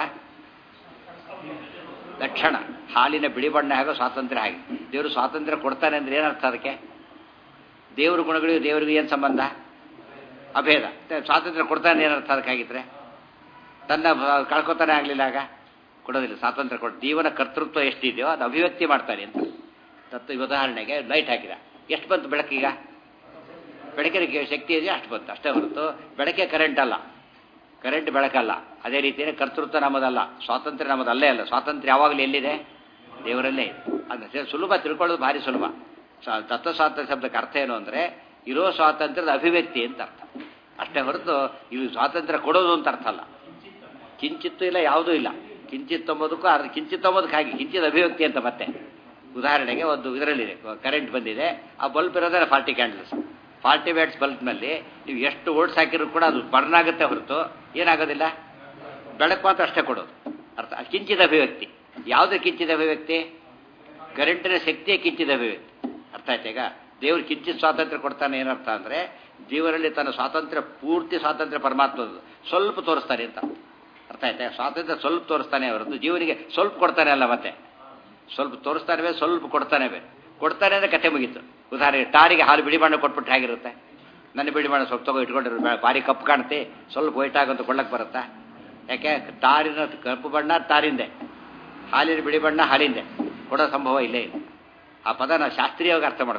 ಲಕ್ಷಣ ಹಾಲಿನ ಬಿಳಿ ಬಣ್ಣ ಹಾಗೋ ಸ್ವಾತಂತ್ರ್ಯ ಹಾಗೆ ದೇವರು ಸ್ವಾತಂತ್ರ್ಯ ಕೊಡ್ತಾನೆ ಅಂದ್ರೆ ಏನರ್ಥ ಅದಕ್ಕೆ ದೇವ್ರ ಗುಣಗಳಿಗೂ ದೇವರಿಗೂ ಏನು ಸಂಬಂಧ ಅಭೇದ ಸ್ವಾತಂತ್ರ್ಯ ಕೊಡ್ತಾನೆ ಏನರ್ಥ ಅದಕ್ಕಾಗಿದ್ರೆ ತನ್ನ ಕಳ್ಕೊತಾನೆ ಆಗಲಿಲ್ಲ ಆಗ ಕೊಡೋದಿಲ್ಲ ಸ್ವಾತಂತ್ರ್ಯ ಕೊಟ್ಟು ಜೀವನ ಕರ್ತೃತ್ವ ಎಷ್ಟಿದೆಯೋ ಅದು ಅಭಿವ್ಯಕ್ತಿ ಮಾಡ್ತಾನೆ ಅಂತ ತತ್ವ ಉದಾಹರಣೆಗೆ ಲೈಟ್ ಹಾಕಿದ ಎಷ್ಟು ಬಂತು ಬೆಳಕೀಗ ಬೆಳಕಿನ ಶಕ್ತಿ ಇದೆಯೋ ಅಷ್ಟು ಬಂತು ಅಷ್ಟೇ ಹೊರತು ಬೆಳಕೆ ಕರೆಂಟ್ ಅಲ್ಲ ಕರೆಂಟ್ ಬೆಳಕಲ್ಲ ಅದೇ ರೀತಿಯೇ ಕರ್ತೃತ್ವ ನಮ್ಮದಲ್ಲ ಸ್ವಾತಂತ್ರ್ಯ ನಮ್ಮದಲ್ಲೇ ಅಲ್ಲ ಸ್ವಾತಂತ್ರ್ಯ ಯಾವಾಗಲೂ ಎಲ್ಲಿದೆ ದೇವರಲ್ಲೇ ಇದೆ ಅದು ಸುಲಭ ತಿಳ್ಕೊಳ್ಳೋದು ಭಾರಿ ಸುಲಭ ತತ್ವ ಸ್ವಾತಂತ್ರ್ಯ ಶಬ್ದಕ್ಕೆ ಅರ್ಥ ಏನು ಅಂದರೆ ಇರೋ ಸ್ವಾತಂತ್ರ್ಯದ ಅಭಿವ್ಯಕ್ತಿ ಅಂತ ಅರ್ಥ ಅಷ್ಟೇ ಹೊರತು ಇದು ಸ್ವಾತಂತ್ರ್ಯ ಕೊಡೋದು ಅಂತ ಅರ್ಥ ಅಲ್ಲ ಕಿಂಚಿತ್ತು ಇಲ್ಲ ಯಾವುದೂ ಇಲ್ಲ ಕಿಂಚಿತ್ ಅಂಬೋದಕ್ಕೂ ಅರ್ಧ ಕಿಂಚಿತ್ ಅಂಬೋದಕ್ಕೆ ಹಾಗೆ ಕಿಂಚಿತ್ ಅಭಿವ್ಯಕ್ತಿ ಅಂತ ಮತ್ತೆ ಉದಾಹರಣೆಗೆ ಒಂದು ಇದರಲ್ಲಿದೆ ಕರೆಂಟ್ ಬಂದಿದೆ ಆ ಬಲ್ಬ್ ಇರೋದೇ ಫಾರ್ಟಿ ಕ್ಯಾಂಡಲ್ಸ್ ಫಾರ್ಟಿ ವ್ಯಾಟ್ಸ್ ಬಲ್ಬ್ನಲ್ಲಿ ನೀವು ಎಷ್ಟು ಓಲ್ಡ್ಸ್ ಹಾಕಿದ್ರು ಕೂಡ ಅದು ಬರ್ನ್ ಆಗುತ್ತೆ ಹೊರತು ಏನಾಗೋದಿಲ್ಲ ಬೆಳಕು ಮಾತ್ರ ಅಷ್ಟೇ ಕೊಡೋದು ಅರ್ಥ ಕಿಂಚಿದ ಅಭಿವ್ಯಕ್ತಿ ಯಾವುದೇ ಕಿಂಚಿದ ಅಭಿವ್ಯಕ್ತಿ ಕರೆಂಟಿನ ಶಕ್ತಿಯ ಕಿಂಚಿದ ಅಭಿವ್ಯಕ್ತಿ ಅರ್ಥ ಆಯ್ತು ಈಗ ದೇವ್ರು ಕಿಂಚಿತ್ ಸ್ವಾತಂತ್ರ್ಯ ಕೊಡ್ತಾನೆ ಏನರ್ಥ ಅಂದರೆ ಜೀವನದಲ್ಲಿ ತನ್ನ ಸ್ವಾತಂತ್ರ್ಯ ಪೂರ್ತಿ ಸ್ವಾತಂತ್ರ್ಯ ಪರಮಾತ್ಮದ್ದು ಸ್ವಲ್ಪ ತೋರಿಸ್ತಾನೆ ಅಂತ ಅರ್ಥ ಆಯ್ತಾ ಸ್ವಾತಂತ್ರ್ಯ ಸ್ವಲ್ಪ ತೋರಿಸ್ತಾನೆ ಹೊರತು ಜೀವನಿಗೆ ಸ್ವಲ್ಪ ಕೊಡ್ತಾನೆ ಅಲ್ಲ ಮತ್ತೆ ಸ್ವಲ್ಪ ತೋರಿಸ್ತಾನೆ ಬೇರೆ ಸ್ವಲ್ಪ ಕೊಡ್ತಾನೆ ಬೇರೆ ಕೊಡ್ತಾನೆ ಅಂದರೆ ಕತೆ ಮುಗೀತು ಉದಾಹರಣೆ ಟಾರಿಗೆ ಹಾಲು ಬಿಳಿ ಬಣ್ಣ ಕೊಟ್ಬಿಟ್ಟು ಹೇಗಿರುತ್ತೆ ನನ್ನ ಬಿಳಿ ಬಣ್ಣ ಸ್ವಲ್ಪ ತಗೋ ಇಟ್ಕೊಂಡಿರೋ ಭಾರಿ ಕಪ್ಪು ಕಾಣುತ್ತೆ ಸ್ವಲ್ಪ ವೈಟ್ ಆಗಂತ ಕೊಳ್ಳಕ್ಕೆ ಬರುತ್ತಾ ಯಾಕೆ ಟಾರಿನ ಕಪ್ಪು ಬಣ್ಣ ಟಾರಿಂದೆ ಹಾಲಿನ ಬಿಳಿ ಬಣ್ಣ ಹಾಲಿಂದೆ ಕೊಡೋ ಸಂಭವ ಇಲ್ಲೇ ಇಲ್ಲ ಆ ಪದ ನಾವು ಶಾಸ್ತ್ರೀಯವಾಗಿ ಅರ್ಥ ಮಾಡ್ಕೋಬೇಕು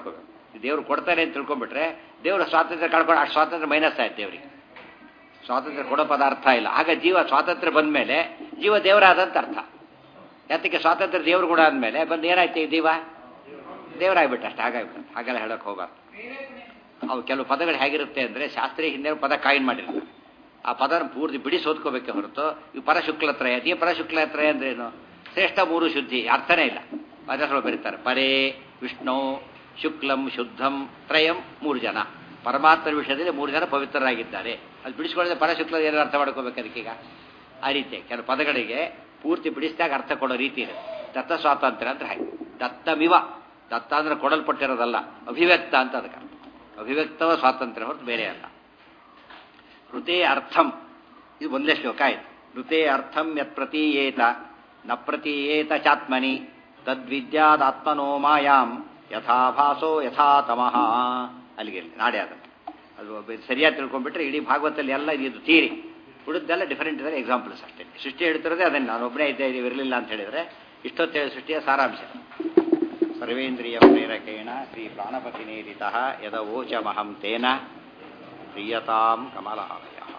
ದೇವ್ರು ಕೊಡ್ತಾರೆ ಅಂತ ತಿಳ್ಕೊಂಡ್ಬಿಟ್ರೆ ದೇವ್ರ ಸ್ವಾತಂತ್ರ್ಯ ಕಳ್ಕೊಂಡು ಅಷ್ಟು ಸ್ವಾತಂತ್ರ್ಯ ಮೈನಸ್ ಆಯ್ತು ದೇವ್ರಿಗೆ ಸ್ವಾತಂತ್ರ್ಯ ಕೊಡೋ ಪದಾರ್ಥ ಇಲ್ಲ ಆಗ ಜೀವ ಸ್ವಾತಂತ್ರ್ಯ ಬಂದ ಮೇಲೆ ಜೀವ ದೇವರಾದಂತ ಅರ್ಥ ಯಾತಕ್ಕೆ ಸ್ವಾತಂತ್ರ್ಯ ದೇವ್ರು ಕೂಡ ಆದಮೇಲೆ ಬಂದು ಏನಾಯ್ತು ಈ ಜೀವ ದೇವರಾಗ್ಬಿಟ್ಟು ಅಷ್ಟು ಹಾಗಾಗ್ಬಿಟ್ಟು ಹಾಗೆಲ್ಲ ಹೇಳಕ್ ಹೋಗಬಾರ್ದು ಅವು ಕೆಲವು ಪದಗಳು ಹೇಗಿರುತ್ತೆ ಅಂದರೆ ಶಾಸ್ತ್ರೀಯ ಹಿಂದೆ ಪದ ಕಾಯಿನ್ ಮಾಡಿರ್ತಾರೆ ಆ ಪದನ ಪೂರ್ತಿ ಬಿಡಿಸಿ ಓದ್ಕೋಬೇಕೆ ಹೊರತು ಇವು ಪರಶುಕ್ಲತ್ರಯ ಅದೇ ಪರಶುಕ್ಲತ್ರಯ ಅಂದ್ರೇನು ಶ್ರೇಷ್ಠ ಮೂರು ಶುದ್ಧಿ ಅರ್ಥನೇ ಇಲ್ಲ ಪದಗಳು ಬರೀತಾರೆ ಪರೇ ವಿಷ್ಣು ಶುಕ್ಲಂ ಶುದ್ಧಂ ತ್ರಯಂ ಮೂರು ಜನ ಪರಮಾತ್ಮನ ವಿಷಯದಲ್ಲಿ ಮೂರು ಜನ ಪವಿತ್ರರಾಗಿದ್ದಾರೆ ಅದು ಬಿಡಿಸ್ಕೊಳ್ಳದೆ ಪರಶುಕ್ಲ ಏನು ಅರ್ಥ ಮಾಡ್ಕೋಬೇಕು ಅದಕ್ಕೀಗ ಆ ರೀತಿ ಕೆಲವು ಪದಗಳಿಗೆ ಪೂರ್ತಿ ಬಿಡಿಸಿದಾಗ ಅರ್ಥ ಕೊಡೋ ರೀತಿ ಇದೆ ದತ್ತ ಸ್ವಾತಂತ್ರ್ಯ ಅಂದ್ರೆ ಹಾಗೆ ದತ್ತಮಿವ ದತ್ತ ಅಂದ್ರೆ ಕೊಡಲ್ಪಟ್ಟಿರೋದಲ್ಲ ಅಭಿವ್ಯಕ್ತ ಅಂತ ಅದಕ್ಕೆ ಅರ್ಥ ಅಭಿವ್ಯಕ್ತವ ಸ್ವಾತಂತ್ರ್ಯ ಹೊರತು ಬೇರೆ ಅಲ್ಲ ಋತೆ ಅರ್ಥಂ ಇದು ಒಂದೇ ಶ್ಲೋಕ ಆಯ್ತು ಋತೆ ಅರ್ಥಂ ಯತ್ ಪ್ರತೀಯೇತ ನ ಪ್ರತೀಯೇತ ಚಾತ್ಮನಿ ತದ್ವಿದ್ಯಾದಾತ್ಮನೋ ಮಾಯಾಂ ಯಥಾಭಾಸೋ ಯಥಾ ತಮಃ ಅಲ್ಲಿಗೆ ನಾಡೆ ಅದ ಅದು ಒಬ್ಬ ಸರಿಯಾಗಿ ತಿಳ್ಕೊಂಡ್ಬಿಟ್ರೆ ಇಡೀ ಭಾಗವತದಲ್ಲಿ ಎಲ್ಲ ಇದು ಥಿಯರಿ ಉಳಿದೆಲ್ಲ ಡಿಫರೆಂಟ್ ಇದ್ದಾರೆ ಎಕ್ಸಾಂಪಲ್ಸ್ ಅಷ್ಟೇ ಸೃಷ್ಟಿ ಹೇಳ್ತಿರೋದೇ ಅದನ್ನು ನಾನು ಒಬ್ಬನೇ ಇದ್ದೇ ಇರಲಿಲ್ಲ ಅಂತ ಹೇಳಿದ್ರೆ ಇಷ್ಟೊತ್ತೇಳ ಸೃಷ್ಟಿಯ ಸಾರಾಂಶ ಸರ್ವೇಂದ್ರಿಯ ಪ್ರೇರಕೇಣ ಶ್ರೀ ಪ್ರಾಣಪತಿ ನೇರಿತ ಯದವೋಚಮಹಂ ತೇನ ಪ್ರಿಯತಾಂ ಕಮಲಾಲಯ